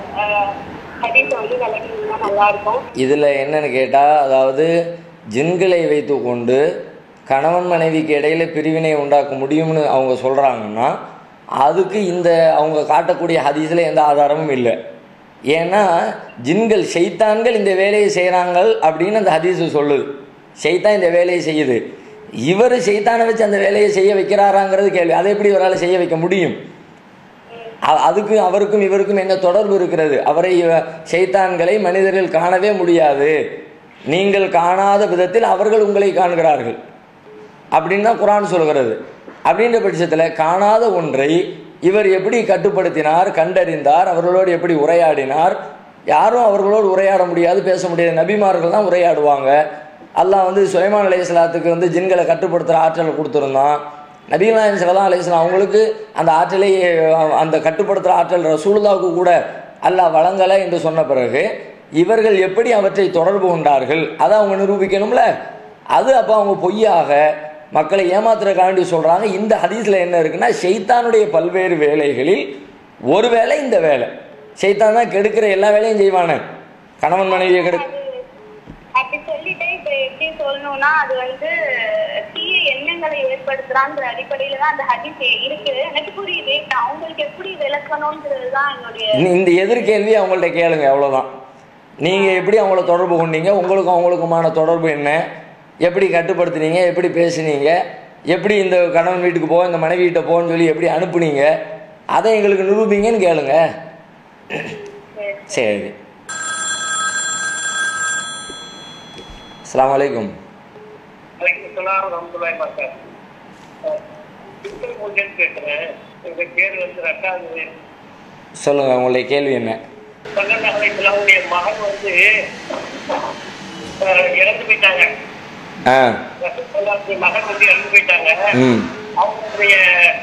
ஹதீஸை வந்து விளக்கினீங்கன்னா நல்லா இருக்கும் இதில் என்னன்னு கேட்டால் அதாவது ஜின்களை வைத்துக்கொண்டு கணவன் மனைவிக்கு இடையில பிரிவினை உண்டாக்க முடியும்னு அவங்க சொல்கிறாங்கன்னா அதுக்கு இந்த அவங்க காட்டக்கூடிய ஹதீஸில் எந்த ஆதாரமும் இல்லை ஏன்னா ஜின்கள் ஷைத்தான்கள் இந்த வேலையை செய்கிறாங்க அப்படின்னு அந்த ஹதீஸு சொல்லுது ஷைத்தான் இந்த வேலையை செய்யுது இவர் ஷைத்தானை வச்சு அந்த வேலையை செய்ய வைக்கிறாராங்கிறது கேள்வி அதை எப்படி இவரால் செய்ய வைக்க முடியும் அ- அதுக்கு அவருக்கும் இவருக்கும் என்ன தொடர்பு இருக்கிறது அவரை இவ- ஷைத்தான்களை மனிதர்கள் காணவே முடியாது நீங்கள் காணாத விதத்தில் அவர்கள் உங்களை காண்கிறார்கள் அப்படின்னு தான் குரான் சொல்கிறது அப்படின்ற பட்சத்தில் காணாத ஒன்றை இவர் எப்படி கட்டுப்படுத்தினார் கண்டறிந்தார் அவர்களோடு எப்படி உரையாடினார் யாரும் அவர்களோடு உரையாட முடியாது பேச முடியாது நபிமார்கள் தான் உரையாடுவாங்க அல்லாஹ் வந்து சுலைமான் அலையாத்துக்கு வந்து ஜின்களை கட்டுப்படுத்துகிற ஆற்றலை கொடுத்துருந்தான் நபீநாயகம் சலாம் அலையாம் அவங்களுக்கு அந்த ஆற்றலை அஹ், அந்த கட்டுப்படுத்துகிற ஆற்றல் ரசூலுல்லாவுக்கு கூட அல்லாஹ் வழங்கலை என்று சொன்ன பிறகு இவர்கள் எப்படி அவற்றை தொடர்பு கொண்டார்கள் அதை அவங்க நிரூபிக்கணும்ல அது அப்போ அவங்க பொய்யாக மக்களை ஏமாத்துறதுக்காண்டி சொல்கிறாங்க இந்த ஹதீஸில் என்ன இருக்குன்னா ஷைத்தானுடைய பல்வேறு வேலைகளில் ஒரு வேலை இந்த வேலை ஷைத்தான் தான் கெடுக்கிற எல்லா வேலையும் செய்வானே கணவன் மனைவியை கெடு அது அப்படி சொல்லிட்டு இப்ப எப்படி சொல்லணும்னா அது வந்து தீய எண்ணங்களை ஏற்படுத்துறாங்கிற அடிப்படையில தான் அந்த ஹதீஸ் இருக்கு எனக்கு புரியுது நான் அவங்களுக்கு எப்படி விளக்கணும்ன்றது தான் என்னுடைய இந்த- இந்த எதிர்கேள்வி அவங்கள்ட்ட கேளுங்க அவ்வளோதான் நீங்கள் எப்படி அவங்கள தொடர்பு கொண்டீங்க உங்களுக்கும் அவங்களுக்குமான தொடர்பு என்ன எப்படி கட்டுப்படுத்துனீங்க எப்படி பேசுனீங்க எப்படி இந்த கணவன் வீட்டுக்கு போ இந்த மனைவி வீட்டை போன்னு சொல்லி எப்படி அனுப்புனீங்க அதை எங்களுக்கு நிரூபிங்கன்னு கேளுங்க சரி அஸ்ஸலாமு அலைக்கும் வலைக்கம் ரமத்துல்லாய் மாஸ்டர் சிக்கல் பூஜைன்னு கேட்குறேன் இந்த பேர் வந்து ரெண்டாவது சொல்லுங்கள் உங்களுடைய கேள்வி என்ன சங்கநாளைக்குள்ளாவுடைய மகன் வந்து அஹ், இறந்து போயிட்டாங்க ஆ ரசூலுல்லாஹுடைய மகன் வந்து இறந்து போயிட்டாங்க ம் அவங்களுடைய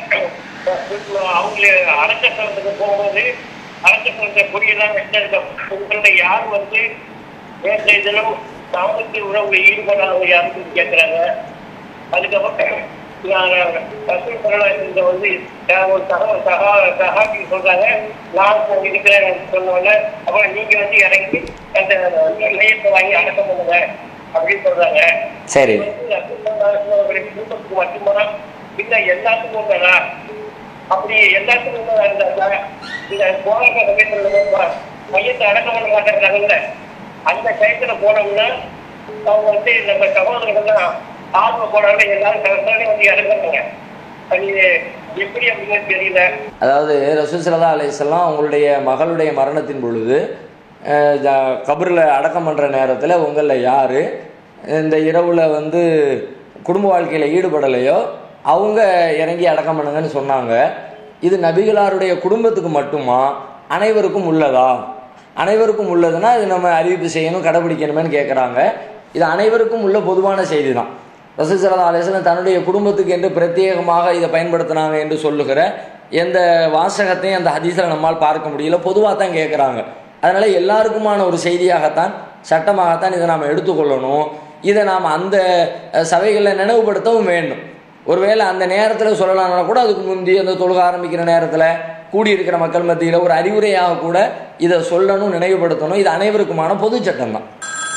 அவங்கள அடக்கத்தலத்துக்கு போகும்போது அடக்கத்தலத்தை கொடியெல்லாம் வச்சிருக்க உங்களுடைய யார் வந்து நேற்றைய தினம் தாமதத்தை உறவுல ஈடுபடாதவங்க யாருன்னு கேட்கிறாங்க அதுக்கப்புறம் நான் ரசூல் சரணாலயத்தில் வந்து நான் ஒரு சகா சகா சகாபி சொல்றாங்க நான் இப்போ இருக்கிறேன் சொன்னோடனே அப்புறம் நீங்க வந்து இறங்கி அந்த நிலையத்தை வாங்கி அடக்கம் பண்ணுங்க அப்படின்னு சொல்றாங்க சரி கூட்டத்துக்கு மட்டும்தான் இல்ல எல்லாத்துக்கும் உண்மைதா அப்படி எல்லாத்துக்கும் உண்மைதா இருந்தா இந்த போராட்ட சமயத்துல மையத்தை அடக்கம் பண்ண மாட்டேங்கிறாங்கல்ல அந்த டயத்துல போனோம்னா அவங்க வந்து நம்ம சகோதரர்கள் ஆர்வம் போனாங்க எல்லாரும் கரெக்டாக வந்து இறங்குறாங்க அது எப்படி அப்படின்னு தெரியல அதாவது ரசூல் ஸல்லல்லாஹு அலைஹி வஸல்லம் அவங்களுடைய மகளுடைய மரணத்தின் பொழுது அஹ், ஜ- கபரில் அடக்கம் பண்ணுற நேரத்தில் உங்களில் யார் இந்த இரவில் வந்து குடும்ப வாழ்க்கையில் ஈடுபடலையோ அவங்க இறங்கி அடக்கம் பண்ணுங்கன்னு சொன்னாங்க இது நபிகளாருடைய குடும்பத்துக்கு மட்டுமா அனைவருக்கும் உள்ளதா அனைவருக்கும் உள்ளதுன்னா இது நம்ம அறிவிப்பு செய்யணும் கடைபிடிக்கணுமேன்னு கேட்குறாங்க இது அனைவருக்கும் உள்ள பொதுவான செய்தி தான் ரசூசல்லா அலிஸ்லாம் தன்னுடைய குடும்பத்துக்கு என்று பிரத்யேகமாக இதை பயன்படுத்தினாங்க என்று சொல்லுகிற எந்த வாசகத்தையும் அந்த ஹதீஸில் நம்மால் பார்க்க முடியல பொதுவாக தான் கேட்குறாங்க அதனால எல்லாருக்குமான ஒரு செய்தியாகத்தான் சட்டமாகத்தான் இதை நாம் எடுத்துக்கொள்ளணும் இதை நாம் அந்த அஹ், சபைகளில் நினைவுபடுத்தவும் வேண்டும் ஒருவேளை அந்த நேரத்தில் சொல்லலாம்னா கூட அதுக்கு முந்தி அந்த தொழுக ஆரம்பிக்கிற நேரத்தில் கூடியிருக்கிற மக்கள் மத்தியில் ஒரு அறிவுரையாக கூட இதை சொல்லணும் நினைவுபடுத்தணும் இது அனைவருக்குமான பொது சட்டம் தான்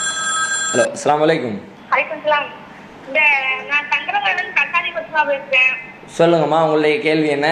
ஹலோ அஸ்லாம் வலைக்கும் வலைக்கம் சலாம் இந்த நான் சங்கரவரன் கட்டாணி பத்மா பேசுறேன் சொல்லுங்கம்மா உங்களுடைய கேள்வி என்ன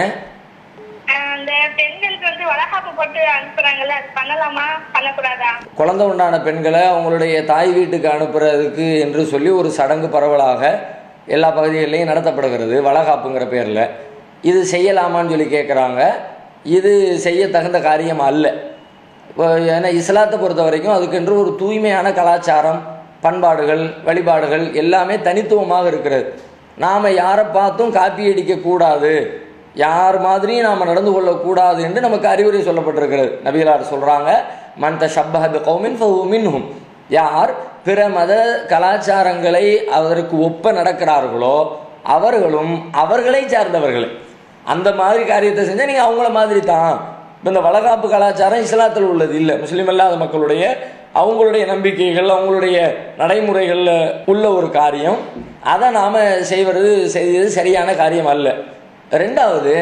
அஹ் இந்த பெண்களுக்கு வந்து வளகாப்பு போட்டு அனுப்புறாங்கல்ல அது பண்ணலாமா பண்ணக்கூடாதா குழந்தை உண்டான பெண்களை அவங்களுடைய தாய் வீட்டுக்கு அனுப்புறதுக்கு என்று சொல்லி ஒரு சடங்கு பரவலாக எல்லா பகுதிகளிலையும் நடத்தப்படுகிறது வளகாப்புங்கிற பேரில் இது செய்யலாமான்னு சொல்லி கேட்குறாங்க இது செய்ய தகுந்த காரியம் அல்ல இப்போ ஏன்னா இஸ்லாத்தை பொறுத்த வரைக்கும் அதுக்கென்று ஒரு தூய்மையான கலாச்சாரம் பண்பாடுகள் வழிபாடுகள் எல்லாமே தனித்துவமாக இருக்கிறது நாம் யாரை பார்த்தும் காப்பி அடிக்கக்கூடாது யார் மாதிரியும் நாம் நடந்து கொள்ளக்கூடாது என்று நமக்கு அறிவுரை சொல்லப்பட்டிருக்கிறது நபிகளார் சொல்கிறாங்க மன் தஷப்பஹ கௌமின் மின்ஹும் யார் பிற மத கலாச்சாரங்களை அதற்கு ஒப்ப நடக்கிறார்களோ அவர்களும் அவர்களை சார்ந்தவர்கள் அந்த மாதிரி காரியத்தை செஞ்சால் நீங்கள் அவங்கள மாதிரி தான் இப்போ இந்த வளகாப்பு கலாச்சாரம் இஸ்லாத்தில் உள்ளது இல்லை முஸ்லீம் அல்லாத மக்களுடைய அவங்களுடைய நம்பிக்கைகள் அவங்களுடைய நடைமுறைகளில் உள்ள ஒரு காரியம் அதை நாம் செய்வது செய்வது சரியான காரியம் அல்ல ரெண்டாவது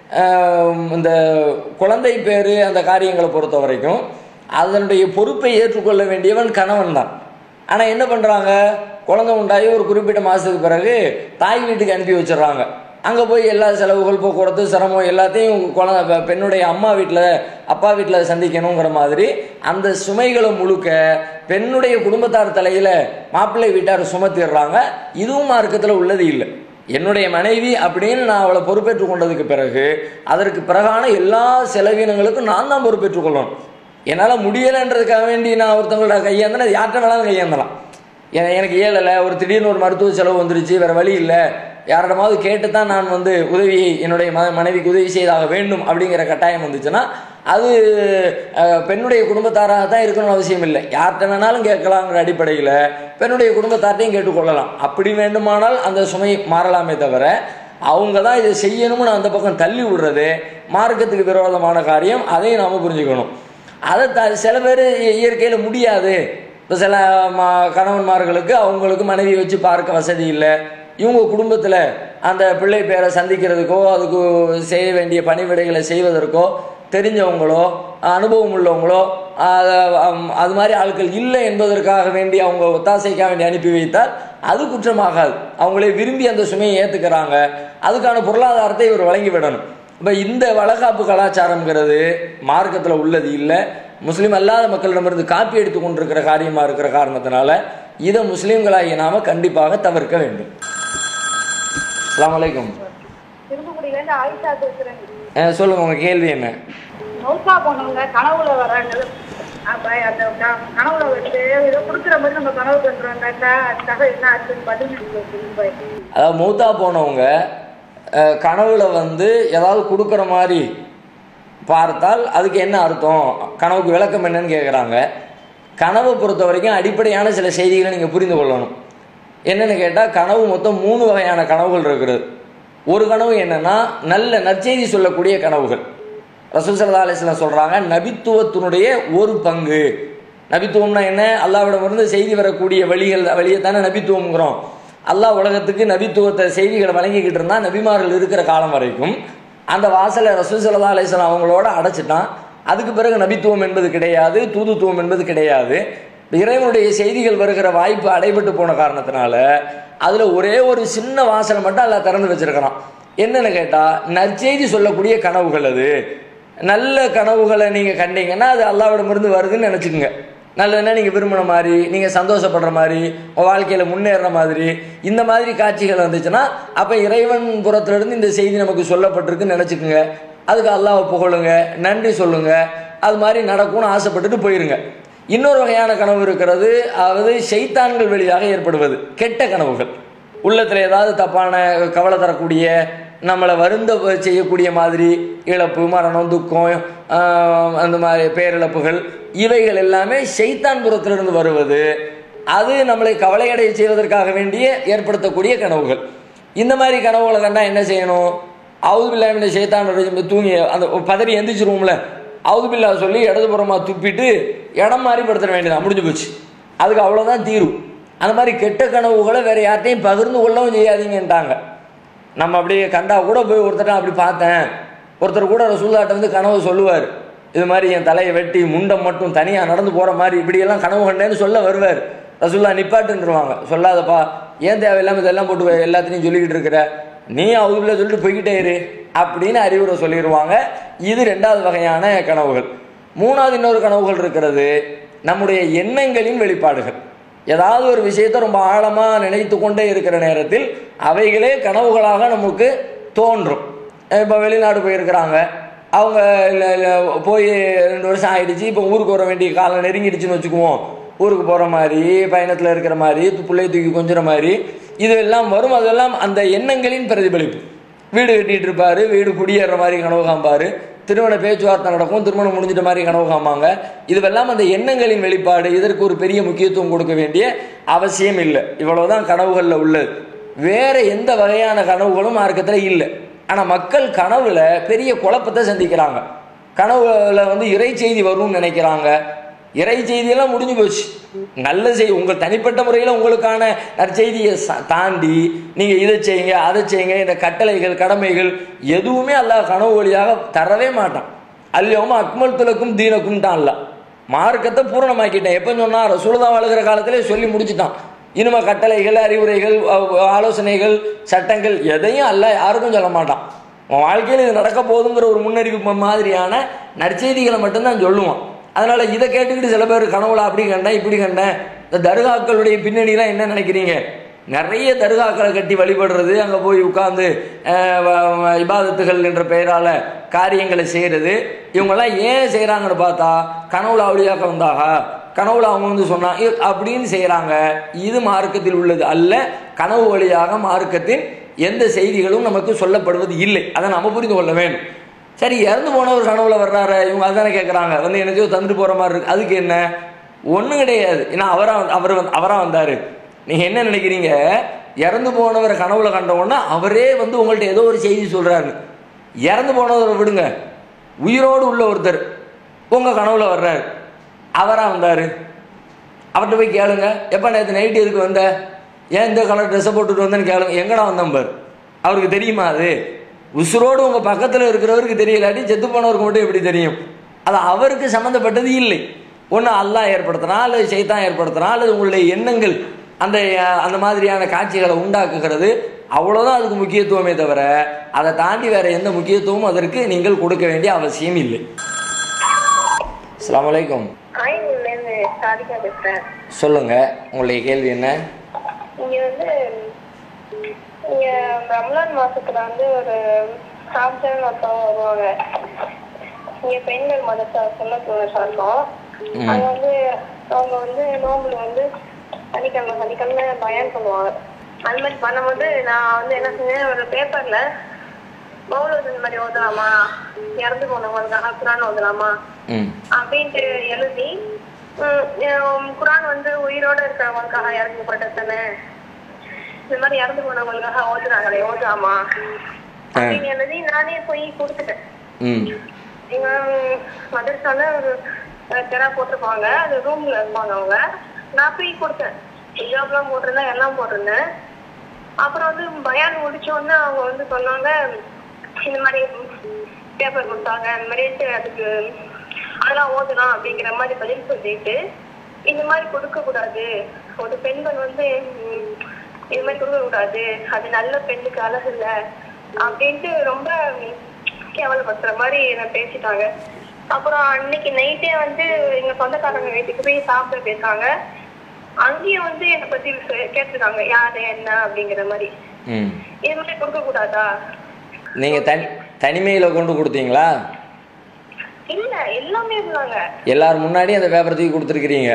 ஆம், இந்த குழந்தை பேர் அந்த காரியங்களை பொறுத்த வரைக்கும் அதனுடைய பொறுப்பை ஏற்றுக்கொள்ள வேண்டியவன் கணவன் தான் ஆனால் என்ன பண்ணுறாங்க குழந்தை உண்டாகி ஒரு குறிப்பிட்ட மாதத்துக்கு பிறகு தாய் வீட்டுக்கு அனுப்பி வச்சிடுறாங்க அங்கே போய் எல்லா செலவுகள் போக்குவரத்து சிரமம் எல்லாத்தையும் குழந்தை பெ- பெண்ணுடைய அம்மா வீட்டில் அப்பா வீட்டில் சந்திக்கணுங்கிற மாதிரி அந்த சுமைகளை முழுக்க பெண்ணுடைய குடும்பத்தார் தலையில் மாப்பிள்ளை வீட்டார் சுமத்திடுறாங்க இதுவும் மார்க்கத்தில் உள்ளது இல்லை என்னுடைய மனைவி அப்படின்னு நான் அவளை பொறுப்பேற்றுக் கொண்டதுக்கு பிறகு அதற்கு பிறகான எல்லா செலவினங்களுக்கும் நான் தான் பொறுப்பேற்றுக் கொள்ளணும் என்னால் முடியலைன்றதுக்காக வேண்டி நான் ஒருத்தவங்களோட கையேந்தினா அது யார்கிட்ட வேணாலும் கையேந்தலாம் என- எனக்கு இயலலை ஒரு திடீர்னு ஒரு மருத்துவ செலவு வந்துருச்சு வேறு வழி இல்லை யாரிடமாவது கேட்டு தான் நான் வந்து உதவியை என்னுடைய ம மனைவிக்கு உதவி செய்தாக வேண்டும் அப்படிங்கிற கட்டாயம் வந்துச்சுன்னா அது அஹ், பெண்ணுடைய குடும்பத்தாராக தான் இருக்கணும்னு அவசியம் இல்லை யார்கிட்ட வேணாலும் கேட்கலாங்கிற அடிப்படையில் பெண்ணுடைய குடும்பத்தார்ட்டையும் கேட்டுக்கொள்ளலாம் அப்படி வேண்டுமானால் அந்த சுமை மாறலாமே தவிர அவங்க தான் இதை செய்யணும்னு அந்த பக்கம் தள்ளி விடுறது மார்க்கத்துக்கு விரோதமான காரியம் அதையும் நாம் புரிஞ்சுக்கணும் அதை த சில பேர் இயற்கையில் முடியாது இப்போ சில மா கணவன்மார்களுக்கு அவங்களுக்கு மனைவி வச்சு பார்க்க வசதி இல்லை இவங்க குடும்பத்தில் அந்த பிள்ளை பேரை சந்திக்கிறதுக்கோ அதுக்கு செய்ய வேண்டிய பணிவிடைகளை செய்வதற்கோ தெரிஞ்சவங்களோ அனுபவம் உள்ளவங்களோ ஆஹ், அம், அது மாதிரி ஆட்கள் இல்லை என்பதற்காக வேண்டி அவங்க ஒத்தாசைக்காக வேண்டி அனுப்பி வைத்தால் அது குற்றமாகாது அவங்களே விரும்பி அந்த சுமையை ஏற்றுக்கிறாங்க அதுக்கான பொருளாதாரத்தை இவர் வழங்கி விடணும் இப்போ இந்த வளகாப்பு கலாச்சாரம்ங்கிறது மார்க்கத்தில் உள்ளது இல்லை முஸ்லீம் அல்லாத மக்களிடமிருந்து காப்பி எடுத்து கொண்டிருக்கிற காரியமாக இருக்கிற காரணத்தினால இதை முஸ்லீம்களாகிய நாம கண்டிப்பாக தவிர்க்க வேண்டும் அஸ்ஸலாமு அலைக்கும் திரும்பக்குடியிலேருந்து ஆயிஷா பேசுறேன் அஹ் சொல்லுங்க உங்க கேள்வி என்ன மௌசா போனவங்க கனவுல வர அப்ப அந்த க- கனவுல வந்து ஏதோ கொடுக்குற மாதிரி நம்ம கனவு பண்றோம்னாக்கா அதுக்காக என்ன ஆச்சுன்னு பதில் திரும்ப அதாவது மௌத்தா போனவங்க அஹ், கனவுல வந்து ஏதாவது கொடுக்குற மாதிரி பார்த்தால் அதுக்கு என்ன அர்த்தம் கனவுக்கு விளக்கம் என்னன்னு கேட்குறாங்க கனவை பொறுத்த வரைக்கும் அடிப்படையான சில செய்திகளை நீங்கள் புரிந்து கொள்ளணும் என்னன்னு கேட்டால் கனவு மொத்தம் மூணு வகையான கனவுகள் இருக்கிறது ஒரு கனவு என்னன்னா நல்ல நற்செய்தி சொல்லக்கூடிய கனவுகள் ரசூல் சல்லா அலிஸ்லாம் சொல்கிறாங்க நபித்துவத்தினுடைய ஒரு பங்கு நபித்துவம்னா என்ன அல்லாவிடமிருந்து செய்தி வரக்கூடிய வழிகள் வழியை தானே நபித்துவம்ங்கிறோம் அல்லாஹ் உலகத்துக்கு நபித்துவத்தை செய்திகளை வழங்கிக்கிட்டு இருந்தா நபிமார்கள் இருக்கிற காலம் வரைக்கும் அந்த வாசலை ரசூல் சல்லா அலிஸ்லாம் அவங்களோட அடைச்சிட்டான் அதுக்கு பிறகு நபித்துவம் என்பது கிடையாது தூதுத்துவம் என்பது கிடையாது இறைவனுடைய செய்திகள் வருகிற வாய்ப்பு அடைபட்டு போன காரணத்தினால அதுல ஒரே ஒரு சின்ன வாசலை மட்டும் அல்லாஹ் திறந்து வச்சிருக்கிறான் என்னன்னு கேட்டா நற்செய்தி சொல்லக்கூடிய கனவுகள் அது நல்ல கனவுகளை நீங்க கண்டீங்கன்னா அது அல்லாவிடமிருந்து வருதுன்னு நினைச்சுக்கோங்க நல்லதுன்னா நீங்க விரும்பின மாதிரி நீங்க சந்தோஷப்படுற மாதிரி உங்க வாழ்க்கையில முன்னேறுற மாதிரி இந்த மாதிரி காட்சிகள் வந்துச்சுன்னா அப்ப இறைவன் புறத்துல இருந்து இந்த செய்தி நமக்கு சொல்லப்பட்டிருக்குன்னு நினைச்சுக்கோங்க அதுக்கு அல்லாஹ்வை புகழுங்க நன்றி சொல்லுங்க அது மாதிரி நடக்கும்னு ஆசைப்பட்டுட்டு போயிருங்க இன்னொரு வகையான கனவு இருக்கிறது அதாவது ஷைத்தான்கள் வழியாக ஏற்படுவது கெட்ட கனவுகள் உள்ளத்தில் ஏதாவது தப்பான கவலை தரக்கூடிய நம்மளை வருந்த செய்யக்கூடிய மாதிரி இழப்பு மரணம் துக்கம் ஆஹ், அந்த மாதிரி பேரிழப்புகள் இவைகள் எல்லாமே ஷைத்தான் புறத்திலிருந்து வருவது அது நம்மளை கவலையடைய செய்வதற்காக வேண்டிய ஏற்படுத்தக்கூடிய கனவுகள் இந்த மாதிரி கனவுகளை கண்டா என்ன செய்யணும் அவுதுபில்லாமின் ஷைத்தான் ரஜீம் தூங்கி அந்த பதறி எந்திரிச்சிருவோம்ல அவுதுபில்லா சொல்லி இடதுபுறமா துப்பிட்டு இடம் மாதிரி படுத்துட வேண்டியதான் முடிஞ்சு போச்சு அதுக்கு அவ்வளோதான் தீர்வு அந்த மாதிரி கெட்ட கனவுகளை வேற யார்ட்டையும் பகிர்ந்து கொள்ளவும் செய்யாதீங்கன்ட்டாங்க நம்ம அப்படியே கண்டா கூட போய் ஒருத்தர் அப்படி பார்த்தேன் ஒருத்தர் கூட ரசூல்லாட்ட வந்து கனவு சொல்லுவார் இது மாதிரி என் தலையை வெட்டி முண்டம் மட்டும் தனியாக நடந்து போகிற மாதிரி இப்படியெல்லாம் கனவு கண்டேன்னு சொல்ல வருவார் ரசூல்லா நிப்பாட்டுன்றுவாங்க சொல்லாதப்பா ஏன் தேவையில்லாமல் இதெல்லாம் போட்டு எல்லாத்தையும் சொல்லிக்கிட்டு இருக்கிற நீ அவங்கள சொல்லிட்டு போய்கிட்டே இரு அப்படின்னு அறிவுரை சொல்லிடுவாங்க இது ரெண்டாவது வகையான கனவுகள் மூணாவது இன்னொரு கனவுகள் இருக்கிறது நம்முடைய எண்ணங்களின் வெளிப்பாடுகள் ஏதாவது ஒரு விஷயத்தை ரொம்ப ஆழமாக நினைத்து கொண்டே இருக்கிற நேரத்தில் அவைகளே கனவுகளாக நமக்கு தோன்றும் இப்போ வெளிநாடு போயிருக்கிறாங்க அவங்க இல்ல, இல்ல, போய் ரெண்டு வருஷம் ஆயிடுச்சு இப்போ ஊருக்கு வர வேண்டிய காலம் நெருங்கிடுச்சுன்னு வச்சுக்குவோம் ஊருக்கு போகிற மாதிரி பயணத்தில் இருக்கிற மாதிரி பிள்ளை தூக்கி கொஞ்சுற மாதிரி இது எல்லாம் வரும் அதெல்லாம் அந்த எண்ணங்களின் பிரதிபலிப்பு வீடு கட்டிட்டு இருப்பாரு வீடு குடியேற மாதிரி கனவு காண்பாரு திருமண பேச்சுவார்த்தை நடக்கும் திருமணம் முடிஞ்சிட்ட மாதிரி கனவு காண்பாங்க இதுவெல்லாம் அந்த எண்ணங்களின் வெளிப்பாடு இதற்கு ஒரு பெரிய முக்கியத்துவம் கொடுக்க வேண்டிய அவசியம் இல்லை இவ்வளவுதான் கனவுகளில் உள்ளது வேற எந்த வகையான கனவுகளும் மார்க்கத்தில் இல்லை ஆனால் மக்கள் கனவுல பெரிய குழப்பத்தை சந்திக்கிறாங்க கனவுல வந்து இறை செய்தி வரும்னு நினைக்கிறாங்க இறை செய்தியெல்லாம் முடிஞ்சு போச்சு நல்ல செய்தி உங்கள் தனிப்பட்ட முறையில் உங்களுக்கான நற்செய்தியை ச- தாண்டி நீங்கள் இதை செய்யுங்க அதை செய்யுங்க இந்த கட்டளைகள் கடமைகள் எதுவுமே அல்லாஹ் கனவு வழியாக தரவே மாட்டான் அல்லையோமா அக்மல் துலக்கும் தீனக்கும் தான் அல்ல மார்க்கத்தை பூரணமாக்கிட்டேன் எப்போ சொன்னா ரசூலுதா வாழ்கிற காலத்திலே சொல்லி முடிச்சிட்டான் இனிமே கட்டளைகள் அறிவுரைகள் அஹ், ஆலோசனைகள் சட்டங்கள் எதையும் அல்ல யாருக்கும் சொல்ல மாட்டான் உன் வாழ்க்கையில் இது நடக்க போகுதுங்கிற ஒரு முன்னறிவிப்பு மாதிரியான நற்செய்திகளை மட்டும்தான் சொல்லுவான் அதனால இதை கேட்டுக்கிட்டு சில பேர் கனவுல அப்படி கண்டேன் இப்படி கண்டேன் இந்த தர்காக்களுடைய பின்னணிலாம் என்ன நினைக்கிறீங்க நிறைய தர்காக்களை கட்டி வழிபடுறது அங்கே போய் உட்கார்ந்து அஹ், வ- வ- இபாதத்துகள் என்ற பெயரால் காரியங்களை செய்கிறது இவங்கெல்லாம் ஏன் செய்கிறாங்கன்னு பார்த்தா கனவுல அவளியாக்க வந்தாக கனவுல அவங்க வந்து சொன்னா இ- அப்படின்னு செய்கிறாங்க இது மார்க்கத்தில் உள்ளது அல்ல கனவு வழியாக மார்க்கத்தின் எந்த செய்திகளும் நமக்கு சொல்லப்படுவது இல்லை அதை நம்ம புரிந்து கொள்ள வேண்டும் சரி இறந்து போனவர் கனவுல வர்றாரு இவங்க அதானே கேட்குறாங்க வந்து எனக்கோ தந்துட்டு போகிற மாதிரி இருக்கு அதுக்கு என்ன ஒன்றும் கிடையாது ஏன்னா அவரா அவர் வந்து அவரா வந்தார் நீங்கள் என்ன நினைக்கிறீங்க இறந்து போனவரை கனவுல கண்ட உடனே அவரே வந்து உங்கள்ட்ட ஏதோ ஒரு செய்தி சொல்கிறாரு இறந்து போனவரை விடுங்க உயிரோடு உள்ள ஒருத்தர் உங்கள் கனவுல வர்றாரு அவரா வந்தார் அவர்கிட்ட போய் கேளுங்க எப்போ நேற்று நைட்டு எதுக்கு வந்த ஏன் இந்த கலர் ட்ரெஸ்ஸை போட்டுட்டு வந்தேன்னு கேளுங்க எங்கடா வந்தேன் பார் அவருக்கு தெரியுமா அது உசுரோடு உங்கள் பக்கத்தில் இருக்கிறவருக்கு தெரியலாட்டி செத்து போனவருக்கு மட்டும் எப்படி தெரியும் அது அவருக்கு சம்மந்தப்பட்டது இல்லை ஒன்று அல்லாஹ் ஏற்படுத்தினா அல்லது சைத்தான் ஏற்படுத்தினா அல்லது உங்களுடைய எண்ணங்கள் அந்த அஹ், அந்த மாதிரியான காட்சிகளை உண்டாக்குகிறது அவ்வளோதான் அதுக்கு முக்கியத்துவமே தவிர அதை தாண்டி வேற எந்த முக்கியத்துவமும் அதற்கு நீங்கள் கொடுக்க வேண்டிய அவசியம் இல்லை அஸ்ஸலாமு அலைக்கும் ஆயிலேருந்து சாதிக்கா பேசுறேன் சொல்லுங்க உங்களுடைய கேள்வி என்ன இங்க வந்து இங்க ரம்லான் மாசத்துல வந்து ஒரு சாப்ஜன் ஒருத்தவங்க வருவாங்க இங்க பெண்கள் மதத்தை சொல்ல சொல்றோம் அது வந்து அவங்க வந்து நோம்புல வந்து சனிக்கிழமை சனிக்கிழமை பயன் பண்ணுவாங்க அது மாதிரி பண்ணும்போது நான் வந்து என்ன செஞ்சேன் ஒரு பேப்பர்ல மௌலூத் இந்த மாதிரி ஓதலாமா இறந்து போனவங்களுக்காக குரான் ஓதலாமா ம் அப்படின்ட்டு எழுதி உம், உம், குரான் வந்து உயிரோட இருக்கிறவங்களுக்காக இறந்து போட்டதானே இந்த மாதிரி இறந்து போனவங்களுக்காக ஓதுறாங்களே ஓதாமா அப்படின்னு எழுதி நானே போய் கொடுத்துட்டேன் ம் எங்க மதரசால ஒரு தெரா போட்டிருப்பாங்க அது ரூம்ல இருப்பாங்க அவங்க நான் போய் கொடுத்தேன் ஹிஜாப்லாம் போட்டிருந்தேன் எல்லாம் போட்டிருந்தேன் அப்புறம் வந்து பயான் முடிச்ச உடனே அவங்க வந்து சொன்னாங்க இந்த மாதிரி பேப்பர் கொடுத்தாங்க இந்த மாதிரி அதுக்கு அதெல்லாம் ஓதலாம் அப்படிங்கிற மாதிரி பதில் சொல்லிட்டு இந்த மாதிரி கொடுக்க கூடாது ஒரு பெண்கள் வந்து உம், இது மாதிரி கொடுக்க கூடாது அது நல்ல பெண்ணுக்கு அழகு இல்ல அப்படின்ட்டு ரொம்ப கேவலப்படுத்துற மாதிரி என்ன பேசிட்டாங்க அப்புறம் அன்னைக்கு நைட்டே வந்து எங்க சொந்தக்காரங்க வீட்டுக்கு போய் சாப்பிட போயிருக்காங்க அங்கேயும் வந்து என்னை பத்தி சொ- கேட்டிருக்காங்க யாரு என்ன அப்படிங்கிற மாதிரி ம் இது மாதிரி கொடுக்க கூடாதா நீங்கள் தனி தனிமையில் கொண்டு கொடுத்தீங்களா இல்ல எல்லாமே இருந்தாங்க எல்லார் முன்னாடி அந்த பேப்பரை தூக்கி கொடுத்துருக்கிறீங்க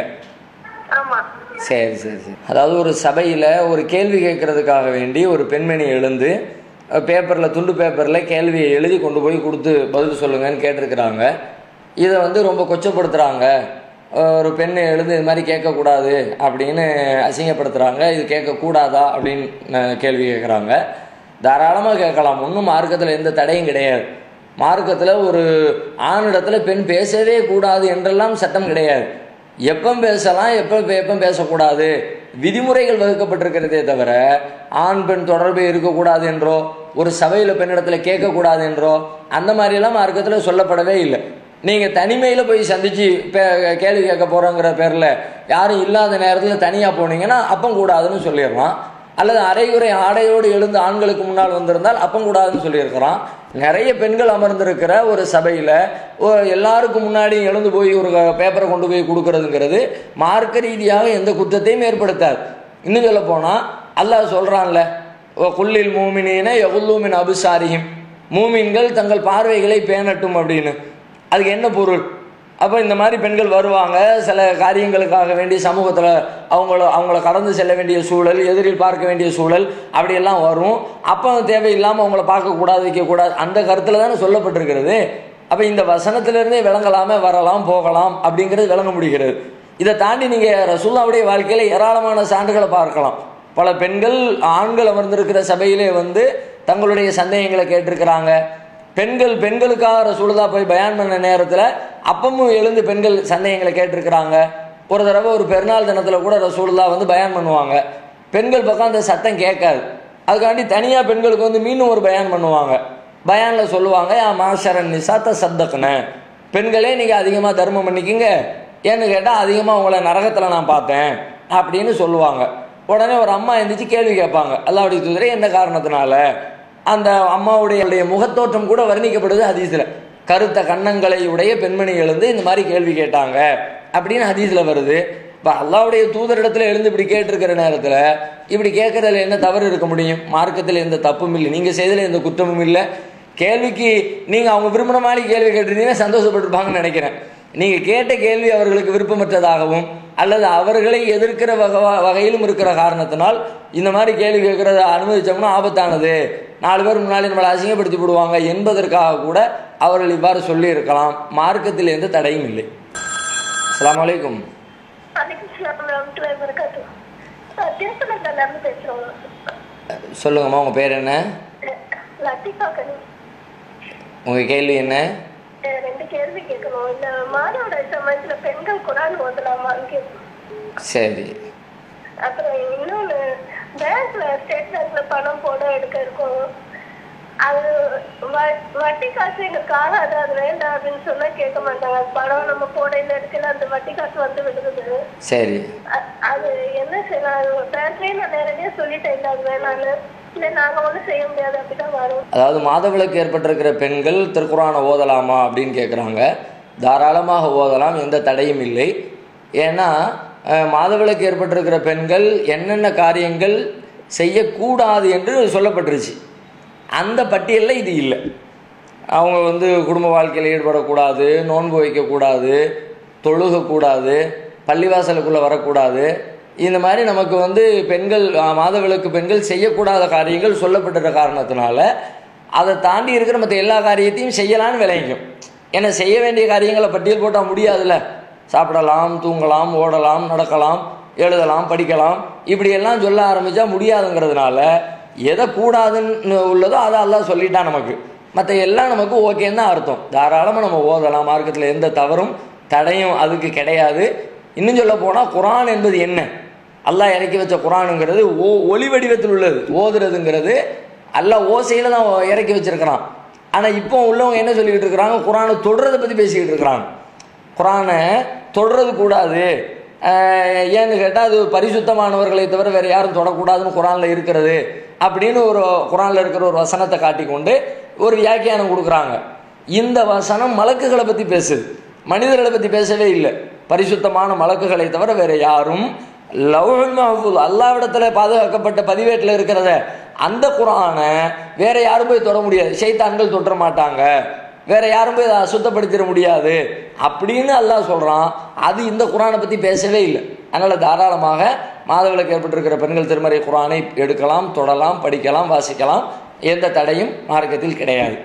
ஆமா சரி சரி சரி அதாவது ஒரு சபையில் ஒரு கேள்வி கேட்கறதுக்காக வேண்டி ஒரு பெண்மணி எழுந்து பேப்பரில் துண்டு பேப்பரில் கேள்வியை எழுதி கொண்டு போய் கொடுத்து பதில் சொல்லுங்கன்னு கேட்டிருக்கிறாங்க இதை வந்து ரொம்ப கொச்சப்படுத்துகிறாங்க ஒரு பெண் எழுந்து இது மாதிரி கேட்கக்கூடாது அப்படின்னு அசிங்கப்படுத்துகிறாங்க இது கேட்கக்கூடாதா அப்படின்னு அஹ், கேள்வி கேட்குறாங்க தாராளமாக கேட்கலாம் ஒன்றும் மார்க்கத்தில் எந்த தடையும் கிடையாது மார்க்கத்தில் ஒரு ஆணிடத்தில் பெண் பேசவே கூடாது என்றெல்லாம் சட்டம் கிடையாது எப்போ பேசலாம் எப்போ எப்போ பேசக்கூடாது விதிமுறைகள் வகுக்கப்பட்டிருக்கிறதே தவிர ஆண் பெண் தொடர்பு இருக்கக்கூடாது என்றோ ஒரு சபையில் பெண்ணிடத்தில் கேட்கக்கூடாது என்றோ அந்த மாதிரியெல்லாம் மார்க்கத்தில் சொல்லப்படவே இல்லை நீங்கள் தனிமையில் போய் சந்திச்சு பே- கேள்வி கேட்க போகிறோங்கிற பேரில் யாரும் இல்லாத நேரத்தில் தனியாக போனீங்கன்னா அப்பம் கூடாதுன்னு சொல்லிடலாம் அல்லது அரைகுறை ஆடையோடு எழுந்து ஆண்களுக்கு முன்னால் வந்திருந்தால் அப்பம் கூடாதுன்னு சொல்லியிருக்கிறான் நிறைய பெண்கள் அமர்ந்திருக்கிற ஒரு சபையில் எல்லாருக்கும் முன்னாடி எழுந்து போய் ஒரு பேப்பரை கொண்டு போய் கொடுக்கறதுங்கிறது மார்க்க ரீதியாக எந்த குற்றத்தையும் ஏற்படுத்தாது இன்னும் சொல்ல போனால் அல்லாஹ் சொல்கிறான்ல குல்லில் மூமினின எகுல்லூமின் அபுசாரியும் மூமின்கள் தங்கள் பார்வைகளை பேணட்டும் அப்படின்னு அதுக்கு என்ன பொருள் அப்போ இந்த மாதிரி பெண்கள் வருவாங்க சில காரியங்களுக்காக வேண்டி சமூகத்தில் அவங்கள அவங்கள கடந்து செல்ல வேண்டிய சூழல் எதிரில் பார்க்க வேண்டிய சூழல் அப்படியெல்லாம் வரும் அப்போ தேவையில்லாமல் அவங்கள பார்க்கக்கூடாது வைக்கக்கூடாது அந்த கருத்தில் தானே சொல்லப்பட்டிருக்கிறது அப்போ இந்த வசனத்திலிருந்தே விளங்கலாம வரலாம் போகலாம் அப்படிங்கிறது விளங்க முடிகிறது இதை தாண்டி நீங்கள் ரசூல்லாவுடைய வாழ்க்கையில் ஏராளமான சான்றுகளை பார்க்கலாம் பல பெண்கள் ஆண்கள் அமர்ந்திருக்கிற சபையிலே வந்து தங்களுடைய சந்தேகங்களை கேட்டிருக்கிறாங்க பெண்கள் பெண்களுக்காக ரசூலுல்லா போய் பயான் பண்ண நேரத்தில் அப்பமும் எழுந்து பெண்கள் சந்தேகங்களை கேட்டிருக்கிறாங்க ஒரு தடவை ஒரு பெருநாள் தினத்தில் கூட ரசூலுல்லா வந்து பயான் பண்ணுவாங்க பெண்கள் பக்கம் அந்த சத்தம் கேட்காது அதுக்காண்டி தனியாக பெண்களுக்கு வந்து மீண்டும் ஒரு பயான் பண்ணுவாங்க பயானில் சொல்லுவாங்க யா மாஷரன் நிசாத்த சத்தக்குன பெண்களே நீங்கள் அதிகமாக தர்மம் பண்ணிக்கிங்க ஏன்னு கேட்டால் அதிகமாக உங்களை நரகத்தில் நான் பார்த்தேன் அப்படின்னு சொல்லுவாங்க உடனே ஒரு அம்மா எந்திரிச்சு கேள்வி கேட்பாங்க அல்லாவுடைய தூதரே என்ன காரணத்தினால அந்த அம்மாவுடைய முகத்தோற்றம் கூட வர்ணிக்கப்படுது ஹதீஸில் கருத்த கன்னங்களை உடைய பெண்மணி எழுந்து இந்த மாதிரி கேள்வி கேட்டாங்க அப்படின்னு ஹதீஸில் வருது இப்போ அல்லாவுடைய தூதரிடத்துல எழுந்து இப்படி கேட்டிருக்கிற நேரத்தில் இப்படி கேட்கறதுல என்ன தவறு இருக்க முடியும் மார்க்கத்தில் எந்த தப்பும் இல்லை நீங்கள் செய்ததில் எந்த குற்றமும் இல்லை கேள்விக்கு நீங்கள் அவங்க விரும்பின மாதிரி கேள்வி கேட்டிருந்தீங்கன்னா சந்தோஷப்பட்டிருப்பாங்கன்னு நினைக்கிறேன் நீங்கள் கேட்ட கேள்வி அவர்களுக்கு விருப்பமற்றதாகவும் அல்லது அவர்களை எதிர்க்கிற வக வகையிலும் இருக்கிற காரணத்தினால் இந்த மாதிரி கேள்வி கேட்கறத அனுமதிச்சோம்னா ஆபத்தானது நாலு பேர் முன்னாடி நம்மளை அசிங்கப்படுத்தி விடுவாங்க என்பதற்காக கூட அவர்கள் இவ்வாறு சொல்லி இருக்கலாம் மார்க்கத்தில் எந்த தடையும் இல்லை அஸ்ஸலாமு அலைக்கும் திருப்பனந்தால இருந்து பேசுறோம் சொல்லுங்கம்மா உங்கள் பேர் என்ன லத்திகா கனி உங்கள் கேள்வி என்ன அஹ் ரெண்டு கேள்வி கேட்கணும் இந்த மாதவிட சமயத்துல பெண்கள் குரான் ஓதலாமான்னு கேட்கணும் சரி அப்புறம் இன்னொன்னு பேங்க்ல ஸ்டேட் பேங்க்ல பணம் போட எடுக்க இருக்கும் அது வ- வட்டி காசு எங்களுக்கு ஆகாது அது வேண்டாம் அப்படின்னு சொன்னா கேட்க மாட்டாங்க அது பணம் நம்ம போடையில இருக்கல அந்த வட்டி காசு வந்து விடுது சரி அ- அது என்ன செய்யலாம் பேர்லயே நான் நேரடியா சொல்லிட்டேன் இல்ல அது வேணாம்னு இல்ல நாங்க ஒண்ணும் செய்ய முடியாது அப்படிதான் வரும் அதாவது மாதவிளக்கு ஏற்பட்டிருக்கிற பெண்கள் திருக்குறானை ஓதலாமா அப்படின்னு கேட்குறாங்க தாராளமாக ஓதலாம் எந்த தடையும் இல்லை ஏன்னா அஹ், மாதவிளக்கு ஏற்பட்டிருக்கிற பெண்கள் என்னென்ன காரியங்கள் செய்யக்கூடாது என்று சொல்லப்பட்டுருச்சு அந்த பட்டியலில் இது இல்லை அவங்க வந்து குடும்ப வாழ்க்கையில் ஈடுபடக்கூடாது நோன்பு வைக்கக்கூடாது தொழுகக்கூடாது பள்ளிவாசலுக்குள்ளே வரக்கூடாது இந்த மாதிரி நமக்கு வந்து பெண்கள் ஆ, மாதவிலக்கு பெண்கள் செய்யக்கூடாத காரியங்கள் சொல்லப்பட்டிருக்க காரணத்தினால அதை தாண்டி இருக்கிற மற்ற எல்லா காரியத்தையும் செய்யலான்னு விளைவிக்கும் ஏன்னா செய்ய வேண்டிய காரியங்களை பட்டியல் போட்டால் முடியாதுல்ல சாப்பிடலாம் தூங்கலாம் ஓடலாம் நடக்கலாம் எழுதலாம் படிக்கலாம் இப்படியெல்லாம் சொல்ல ஆரம்பித்தா முடியாதுங்கிறதுனால எதை கூடாதுன்னு உள்ளதோ அதை அல்லாஹ் சொல்லிட்டான் நமக்கு மற்ற எல்லாம் நமக்கு ஓகேன்னு தான் அர்த்தம் தாராளமாக நம்ம ஓதலாம் மார்க்கத்தில் எந்த தவறும் தடையும் அதுக்கு கிடையாது இன்னும் சொல்ல போனால் குரான் என்பது என்ன அல்லாஹ் இறக்கி வச்ச குரானுங்கிறது ஓ ஒளி வடிவத்தில் உள்ளது ஓதுறதுங்கிறது அல்லாஹ் ஓசையில் தான் இறக்கி வச்சிருக்கிறான் ஆனால் இப்போ உள்ளவங்க என்ன சொல்லிக்கிட்டு இருக்கிறாங்க குரானை தொடுறதை பற்றி பேசிக்கிட்டு இருக்கிறாங்க குரானை தொடறது கூடாது அஹ் ஏன்னு கேட்டால் அது பரிசுத்தமானவர்களை தவிர வேறு யாரும் தொடக்கூடாதுன்னு குரானில் இருக்கிறது அப்படின்னு ஒரு குரானில் இருக்கிற ஒரு வசனத்தை காட்டிக்கொண்டு ஒரு வியாக்கியானம் கொடுக்குறாங்க இந்த வசனம் மலக்குகளை பற்றி பேசுது மனிதர்களை பற்றி பேசவே இல்லை பரிசுத்தமான மலக்குகளை தவிர வேறு யாரும் லவ்ஹுல் மஹ்ஃபூஸ் அல்லாவிடத்தில் பாதுகாக்கப்பட்ட பதிவேட்டில் இருக்கிறத அந்த குரானை வேற யாரும் போய் தொட முடியாது ஷைத்தான்கள் தொற்ற மாட்டாங்க வேற யாரும் போய் அதை அசுத்தப்படுத்திட முடியாது அப்படின்னு அல்லாஹ் சொல்றான் அது இந்த குரானை பத்தி பேசவே இல்லை அதனால தாராளமாக மாதவிலக்கு ஏற்பட்டிருக்கிற பெண்கள் திருமறை குரானை எடுக்கலாம் தொடலாம் படிக்கலாம் வாசிக்கலாம் எந்த தடையும் மார்க்கத்தில் கிடையாது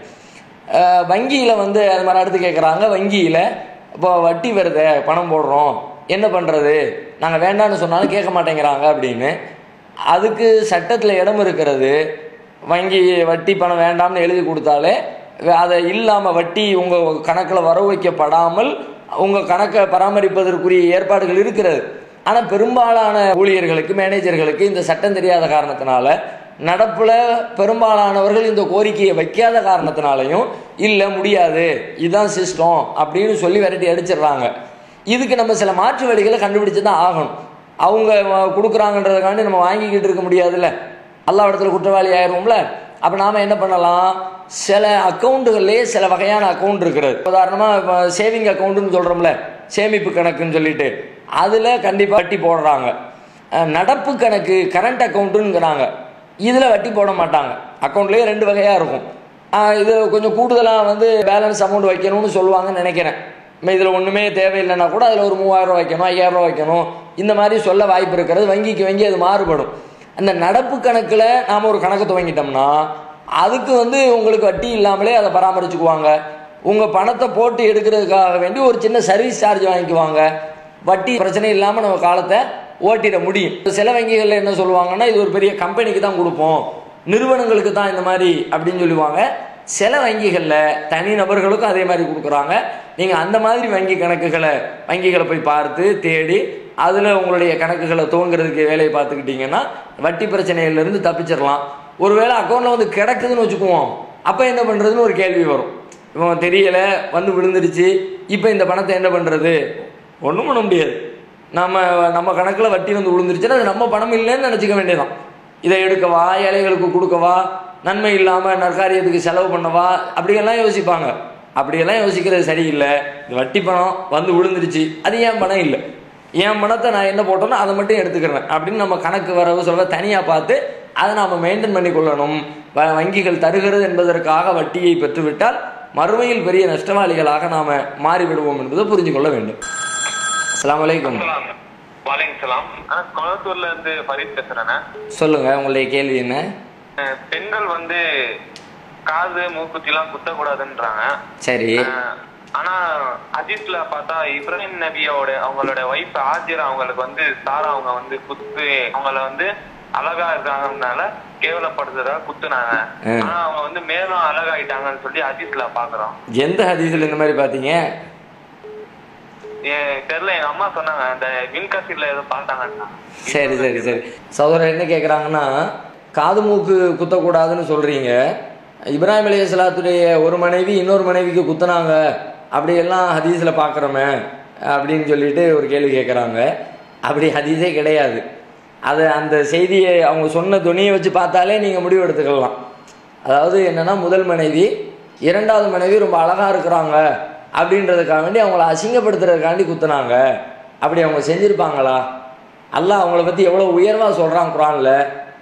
அஹ் வங்கியில வந்து அது மாதிரி அடுத்து கேட்குறாங்க வங்கியில இப்போ வட்டி வருதே பணம் போடுறோம் என்ன பண்றது நாங்க வேண்டாம்னு சொன்னாலும் கேட்க மாட்டேங்கிறாங்க அப்படின்னு அதுக்கு சட்டத்தில் இடம் இருக்கிறது வங்கி வட்டி பணம் வேண்டாம்னு எழுதி கொடுத்தாலே வே- அதை இல்லாமல் வட்டி உங்கள் கணக்கில் வரவு வைக்கப்படாமல் உங்கள் கணக்கை பராமரிப்பதற்குரிய ஏற்பாடுகள் இருக்கிறது ஆனால் பெரும்பாலான ஊழியர்களுக்கு மேனேஜர்களுக்கு இந்த சட்டம் தெரியாத காரணத்தினால நடப்பில் பெரும்பாலானவர்கள் இந்த கோரிக்கையை வைக்காத காரணத்தினாலையும் இல்லை முடியாது இதுதான் சிஸ்டம் அப்படின்னு சொல்லி விரட்டி அடிச்சிடுறாங்க இதுக்கு நம்ம சில மாற்று வழிகளை கண்டுபிடிச்சு தான் ஆகணும் அவங்க அஹ், கொடுக்குறாங்கன்றதுக்காண்டி நம்ம வாங்கிக்கிட்டு இருக்க முடியாதுல்ல அல்லா இடத்துல குற்றவாளி ஆயிருவோம்ல அப்போ நாம் என்ன பண்ணலாம் சில அக்கௌண்ட்டுகள்லேயே சில வகையான அக்கௌண்ட் இருக்கிறது உதாரணமாக சேவிங் அக்கௌண்ட்டுன்னு சொல்கிறோம்ல சேமிப்பு கணக்குன்னு சொல்லிட்டு அதில் கண்டிப்பாக வட்டி போடுறாங்க அஹ், நடப்பு கணக்கு கரண்ட் அக்கௌண்ட்டுங்கிறாங்க இதில் வட்டி போட மாட்டாங்க அக்கௌண்ட்லேயே ரெண்டு வகையாக இருக்கும் அஹ், இது கொஞ்சம் கூடுதலாக வந்து பேலன்ஸ் அமௌண்ட் வைக்கணும்னு சொல்லுவாங்கன்னு நினைக்கிறேன் இதில் ஒன்றுமே தேவையில்லைன்னா கூட அதில் ஒரு மூவாயிரம் ரூபா வைக்கணும் ஐயாயிரம் ரூபா வைக்கணும் இந்த மாதிரி சொல்ல வாய்ப்பு இருக்கிறது வங்கிக்கு வங்கி அது மாறுபடும் அந்த நடப்பு கணக்கில் நாம் ஒரு கணக்கு துவங்கிட்டோம்னா அதுக்கு வந்து உங்களுக்கு வட்டி இல்லாமலே அதை பராமரிச்சுக்குவாங்க உங்கள் பணத்தை போட்டு எடுக்கிறதுக்காக வேண்டி ஒரு சின்ன சர்வீஸ் சார்ஜ் வாங்கிக்குவாங்க வட்டி பிரச்சனை இல்லாமல் நம்ம காலத்தை ஓட்டிட முடியும் சில வங்கிகளில் என்ன சொல்லுவாங்கன்னா இது ஒரு பெரிய கம்பெனிக்கு தான் கொடுப்போம் நிறுவனங்களுக்கு தான் இந்த மாதிரி அப்படின்னு சொல்லுவாங்க சில வங்கிகளில் தனி நபர்களுக்கும் அதே மாதிரி கொடுக்குறாங்க நீங்கள் அந்த மாதிரி வங்கி கணக்குகளை வங்கிகளை போய் பார்த்து தேடி அதில் உங்களுடைய கணக்குகளை துவங்குறதுக்கு வேலையை பார்த்துக்கிட்டிங்கன்னா வட்டி பிரச்சனையிலேருந்து தப்பிச்சிடலாம் ஒருவேளை அக்கௌண்ட்டில் வந்து கிடக்குதுன்னு வச்சுக்குவோம் அப்போ என்ன பண்ணுறதுன்னு ஒரு கேள்வி வரும் இவன் தெரியலை வந்து விழுந்துருச்சு இப்போ இந்த பணத்தை என்ன பண்ணுறது ஒன்றும் பண்ண முடியாது நம்ம நம்ம கணக்கில் வட்டி வந்து விழுந்துருச்சுன்னா அது நம்ம பணம் இல்லைன்னு நினச்சிக்க வேண்டியதான் இதை எடுக்கவா ஏழைகளுக்கு கொடுக்கவா நன்மை இல்லாமல் நற்காரியத்துக்கு செலவு பண்ணவா அப்படியெல்லாம் யோசிப்பாங்க அப்படியெல்லாம் யோசிக்கிறது சரியில்லை இந்த வட்டி பணம் வந்து விழுந்துருச்சு அது ஏன் பணம் இல்லை என் பணத்தை நான் என்ன போட்டோனோ அதை மட்டும் எடுத்துக்கிறேன் அப்படின்னு நம்ம கணக்கு வரவு சொல்ல தனியாக பார்த்து அதை நாம் மெயின்டைன் பண்ணி கொள்ளணும் வ- வங்கிகள் தருகிறது என்பதற்காக வட்டியை பெற்றுவிட்டால் மறுமையில் பெரிய நஷ்டவாளிகளாக நாம் மாறிவிடுவோம் என்பதை புரிஞ்சு கொள்ள வேண்டும் அஸ்ஸலாமு அலைக்கும் வலைங்க சலாம் ஆனா கோயம்புத்தூர்ல இருந்து ஃபரீத் பேசுறேண்ணே சொல்லுங்கள் உங்களுடைய கேள்வி என்ன அஹ் பெண்கள் வந்து காது மூக்குத்தி எல்லாம் குத்தக்கூடாதுன்றாங்க சரி அஹ் ஆனா அஜித்ல பார்த்தா இப்ராஹிம் நபியோட அவங்களோட ஒய்ஃப் ஆஜிரா அவங்களுக்கு வந்து சாரா அவங்க வந்து குத்து அவங்கள வந்து அழகா இருக்காங்கனால கேவலப்படுத்துறதா குத்துனாங்க ஆ. ஆனா அவங்க வந்து மேலும் அழகாயிட்டாங்கன்னு சொல்லி அஜித்ல பாக்குறோம் எந்த ஹதீஸில் இந்த மாதிரி பார்த்தீங்க என் தெரியல எங்க அம்மா சொன்னாங்க அந்த வின்காசிட்ல ஏதோ பார்த்தாங்கன்னா சரி சரி சரி சகோதரர் என்ன கேட்குறாங்கன்னா காது மூக்கு குத்தக்கூடாதுன்னு சொல்கிறீங்க இப்ராஹிம் அலையாத்துடைய ஒரு மனைவி இன்னொரு மனைவிக்கு குத்துனாங்க அப்படியெல்லாம் ஹதீஸில் பார்க்குறோமே அப்படின்னு சொல்லிட்டு ஒரு கேள்வி கேட்குறாங்க அப்படி ஹதீஸே கிடையாது அது அந்த செய்தியை அவங்க சொன்ன துணியை வச்சு பார்த்தாலே நீங்கள் முடிவு எடுத்துக்கலாம் அதாவது என்னன்னா முதல் மனைவி இரண்டாவது மனைவி ரொம்ப அழகாக இருக்கிறாங்க அப்படின்றதுக்காக வேண்டி அவங்கள அசிங்கப்படுத்துறதுக்காண்டி குத்துனாங்க அப்படி அவங்க செஞ்சுருப்பாங்களா அல்லாஹ் அவங்கள பற்றி எவ்வளோ உயர்வாக சொல்கிறான் குரானில்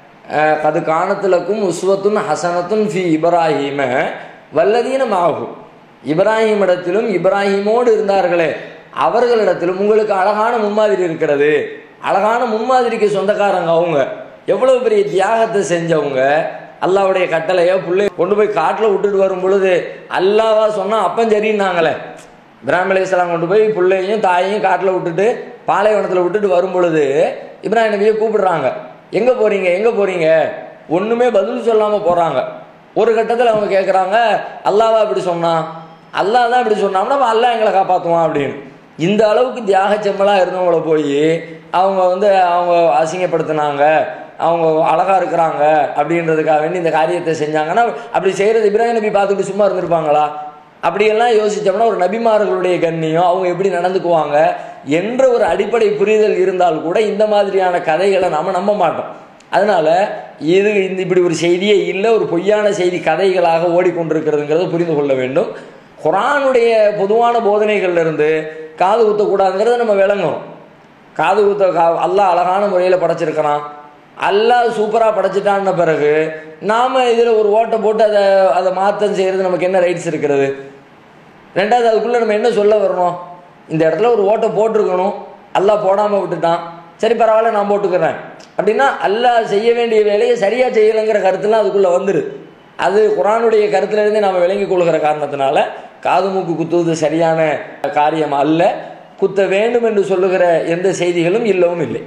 கது காணத்துலக்கும் உஸ்வத்துன் ஹசனத்துன் ஃபி இப்ராஹீம வல்லதீன மாகும் இப்ராஹிம் இடத்திலும் இப்ராஹிமோடு இருந்தார்களே அவர்களிடத்திலும் உங்களுக்கு அழகான முன்மாதிரி இருக்கிறது அழகான முன்மாதிரிக்கு சொந்தக்காரங்க அவங்க எவ்வளவு பெரிய தியாகத்தை செஞ்சவங்க அல்லாவுடைய கட்டளையை பிள்ளை கொண்டு போய் காட்டில் விட்டுட்டு வரும் பொழுது அல்லாவா சொன்னா அப்பன் சரின்னாங்களே இப்ராஹிம் அலையாம் கொண்டு போய் பிள்ளையும் தாயையும் காட்டில் விட்டுட்டு பாலைவனத்தில் விட்டுட்டு வரும் பொழுது இப்ராஹிம் நபியை கூப்பிடுறாங்க எங்கே போறீங்க எங்கே போறீங்க ஒன்றுமே பதில் சொல்லாமல் போகிறாங்க ஒரு கட்டத்தில் அவங்க கேட்குறாங்க அல்லாவா இப்படி சொன்னான் அல்லாஹ் தான் இப்படி சொன்னான்னா அப்ப அல்லாஹ் எங்களை காப்பாற்றுவான் அப்படின்னு இந்த அளவுக்கு தியாக செம்மலாக இருந்தவங்கள போய் அவங்க வந்து அவங்க அசிங்கப்படுத்தினாங்க அவங்க அழகா இருக்கிறாங்க அப்படின்றதுக்காக வேண்டி இந்த காரியத்தை செஞ்சாங்கன்னா அப்படி செய்யறது இப்ராஹிம் நபி பார்த்துட்டு சும்மா இருந்திருப்பாங்களா அப்படியெல்லாம் யோசிச்சோம்னா ஒரு நபிமார்களுடைய கண்ணியம் அவங்க எப்படி நடந்துக்குவாங்க என்ற ஒரு அடிப்படை புரிதல் இருந்தால் கூட இந்த மாதிரியான கதைகளை நாம நம்ப மாட்டோம் அதனால இது இந்த இப்படி ஒரு செய்தியே இல்லை ஒரு பொய்யான செய்தி கதைகளாக ஓடிக்கொண்டிருக்கிறதுங்கிறத புரிந்து கொள்ள வேண்டும் குரானுடைய பொதுவான போதனைகள்ல இருந்து காது குத்தக்கூடாதுங்கிறத நம்ம விளங்கணும் காது குத்த கா அல்லாஹ் அழகான முறையில் படைச்சிருக்கிறான் அல்லாஹ் சூப்பராக படைச்சிட்டான்ன பிறகு நாம் இதில் ஒரு ஓட்டை போட்டு அதை அதை மாற்றம் செய்கிறது நமக்கு என்ன ரைட்ஸ் இருக்கிறது ரெண்டாவது அதுக்குள்ளே நம்ம என்ன சொல்ல வரணும் இந்த இடத்துல ஒரு ஓட்டை போட்டிருக்கணும் அல்லாஹ் போடாமல் விட்டுட்டான் சரி பரவாயில்ல நான் போட்டுக்கிறேன் அப்படின்னா அல்லாஹ் செய்ய வேண்டிய வேலையை சரியாக செய்யலைங்கிற கருத்துலாம் அதுக்குள்ளே வந்துரு அது குரானுடைய கருத்துலேருந்து நாம் விளங்கி கொள்கிற காரணத்தினால காது மூக்கு குத்துவது சரியான காரியம் அல்ல குத்த வேண்டும் என்று சொல்லுகிற எந்த செய்திகளும் இல்லவும் இல்லை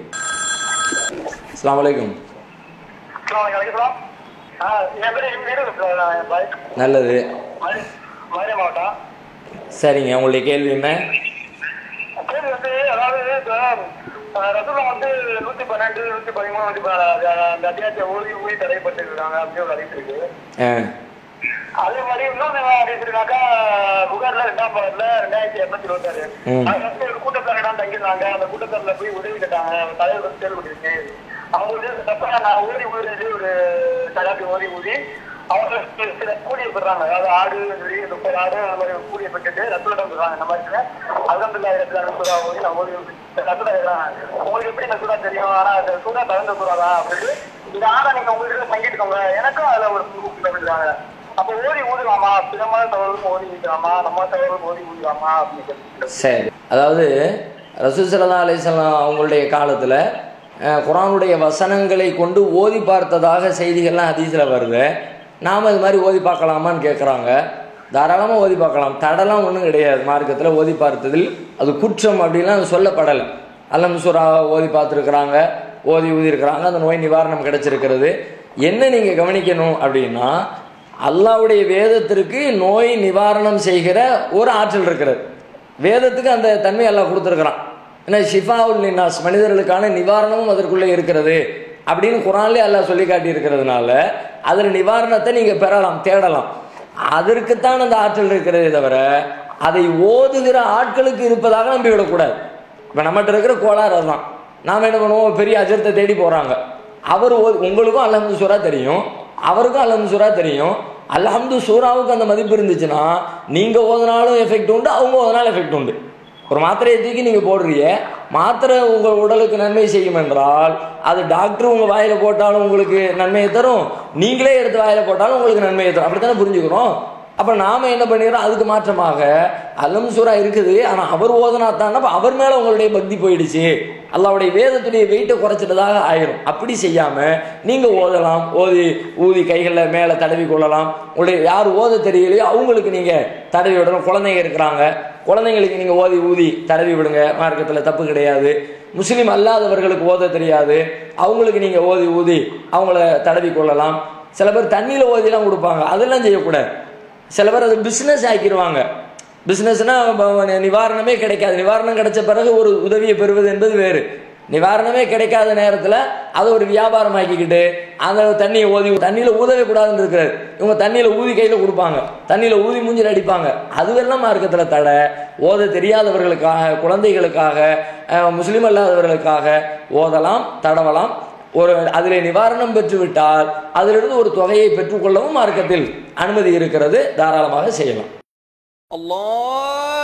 அஸ்ஸலாமு அலைக்கும் என் பேர் என் வீடு பாய் நல்லது மதுரை மதுரை மாவட்டம் சரிங்க உங்களுடைய கேள்வி என்ன கேள்வி வந்து அதாவது இப்போ ரசூலம் வந்து நூத்தி பன்னெண்டு நூத்தி பதிமூணு நூத்தி ப- அந்த அத்தியாயத்தை ஊதி ஊதி தடைப்பட்டு இருக்காங்க அப்படின்னு ஒரு அறிவிப்பு இருக்கு ஆ அதே மாதிரி இன்னொன்னு அறிவிச்சிருக்காக்கா புகார்ல ரெண்டாம் பாகத்துல ரெண்டாயிரத்தி இருநூத்தி இருபத்தாறு ம். அது வந்து ஒரு கூட்டத்தார் இடம் தங்கியிருந்தாங்க அந்த கூட்டத்தாரில் போய் உதவி கேட்டாங்க அவங்க தலைவர் வந்து செயல்பட்டு அவங்களுக்கு தப்பா நான் ஊதி ஊதி ஒரு தலாப்பி ஊதி ஊதி அவங்க சில- சில கூலியை பெறாங்க அதாவது ஆடு நெறி, முப்பது ஆடு அந்த மாதிரி கூலியை பெற்றுட்டு ரத்தம் பெறாங்க இந்த மாதிரி அலமதுல்லா இடத்துல அனுப்புதா ஓதி நான் ஓதி ரத்தம் இருக்கிறாங்க உங்களுக்கு எப்படி இந்த சூடா தெரியும் ஆனா அந்த சூடா தகுந்த சூடாதா அப்படின்னு இந்த ஆடை நீங்க உங்களுக்கு தங்கிட்டுக்கோங்க எனக்கும் அதுல ஒரு புக்கு அப்படின்றாங்க அப்ப ஓதி ஊதுலாமா பிறமான தவறும் ஓதி ஊதலாமா நம்ம தவறும் ஓதி ஊதலாமா அப்படின்னு கேட்டு சரி அதாவது ரசூல் ஸல்லல்லாஹு அலைஹி வஸல்லம் அவங்களுடைய காலத்தில் குரானுடைய வசனங்களை கொண்டு ஓதி பார்த்ததாக செய்திகள்லாம் ஹதீஸில் வருது நாம் இது மாதிரி ஓதி பார்க்கலாமான்னு கேட்குறாங்க தாராளமாக ஓதி பார்க்கலாம் தடலாம் ஒன்றும் கிடையாது மார்க்கத்தில் ஓதி பார்த்ததில் அது குற்றம் அப்படின்லாம் அது சொல்லப்படலை அல்லம் சுறா ஓதி பார்த்துருக்குறாங்க ஓதி ஊதி இருக்கிறாங்க அந்த நோய் நிவாரணம் கிடைச்சிருக்கிறது என்ன நீங்கள் கவனிக்கணும் அப்படின்னா அல்லாவுடைய வேதத்திற்கு நோய் நிவாரணம் செய்கிற ஒரு ஆற்றல் இருக்கிறது வேதத்துக்கு அந்த தன்மை அல்லாஹ் கொடுத்துருக்கிறான் ஏன்னா ஷிஃபாவுல் நின்னாஸ் மனிதர்களுக்கான நிவாரணமும் அதற்குள்ளே இருக்கிறது அப்படின்னு குரான்லேயே அல்லாஹ் சொல்லி காட்டி இருக்கிறதுனால அதில் நிவாரணத்தை நீங்கள் பெறலாம் தேடலாம் அதற்குத்தான் அந்த ஆற்றல் இருக்கிறதே தவிர அதை ஓதுகிற ஆட்களுக்கு இருப்பதாக நம்பி விடக்கூடாது இப்போ நம்மகிட்ட இருக்கிற கோளாறு அதுதான் நாம் என்ன பண்ணுவோம் பெரிய அஜர்த்தை தேடி போகிறாங்க அவர் ஓ உங்களுக்கும் அல்ஹம்து சூரா தெரியும் அவருக்கும் அல்ஹம்து சூரா தெரியும் அல்ஹம்து சூராவுக்கு அந்த மதிப்பு இருந்துச்சுன்னா நீங்கள் ஓதுனாலும் எஃபெக்ட் உண்டு அவங்க ஓதுனாலும் எஃபெக்ட் உண்டு ஒரு மாத்திரையை தூக்கி நீங்கள் போடுறீங்க மாத்திரை உங்கள் உடலுக்கு நன்மை செய்யும் என்றால் அது டாக்டர் உங்கள் வாயில் போட்டாலும் உங்களுக்கு நன்மையை தரும் நீங்களே எடுத்து வாயில் போட்டாலும் உங்களுக்கு நன்மையை தரும் அப்படி தானே புரிஞ்சுக்கிறோம் அப்போ நாம என்ன பண்ணிடுறோம் அதுக்கு மாற்றமாக அல்லம் சூரா இருக்குது ஆனால் அவர் ஓதனா தான் அப்போ அவர் மேலே உங்களுடைய பக்தி போயிடுச்சு அல்லாவுடைய வேதத்துடைய வெயிட்டை குறைச்சிட்டதாக ஆயிரும் அப்படி செய்யாமல் நீங்கள் ஓதலாம் ஓதி ஊதி கைகளில் மேலே தடவி கொள்ளலாம் உங்களுடைய யார் ஓத தெரியலையோ அவங்களுக்கு நீங்கள் தடவி விடணும் குழந்தைங்க இருக்கிறாங்க குழந்தைங்களுக்கு நீங்கள் ஓதி ஊதி தடவி விடுங்க மார்க்கத்தில் தப்பு கிடையாது முஸ்லீம் அல்லாதவர்களுக்கு ஓத தெரியாது அவங்களுக்கு நீங்கள் ஓதி ஊதி அவங்கள தடவி கொள்ளலாம் சில பேர் தண்ணியில் ஓதிலாம் கொடுப்பாங்க அதெல்லாம் செய்யக்கூடாது சில பேர் அது பிஸ்னஸ் ஆக்கிடுவாங்க பிஸ்னஸ்னா நிவாரணமே கிடைக்காது நிவாரணம் கிடைச்ச பிறகு ஒரு உதவியை பெறுவது என்பது வேறு நிவாரணமே கிடைக்காத நேரத்தில் அதை ஒரு வியாபாரம் ஆக்கிக்கிட்டு அந்த தண்ணியை ஊதி தண்ணியில் ஊதவே கூடாதுன்னு இருக்கிறாரு இவங்க தண்ணியில் ஊதி கையில் கொடுப்பாங்க தண்ணியில் ஊதி மூஞ்சில் அடிப்பாங்க அதுவெல்லாம் மார்க்கத்தில் தடை ஓத தெரியாதவர்களுக்காக குழந்தைகளுக்காக அஹ், முஸ்லிம் அல்லாதவர்களுக்காக ஓதலாம் தடவலாம் ஒரு அதிலே நிவாரணம் பெற்று விட்டால் அதிலிருந்து ஒரு தொகையை பெற்றுக்கொள்ளவும் மார்க்கத்தில் அனுமதி இருக்கிறது தாராளமாக செய்யலாம் الله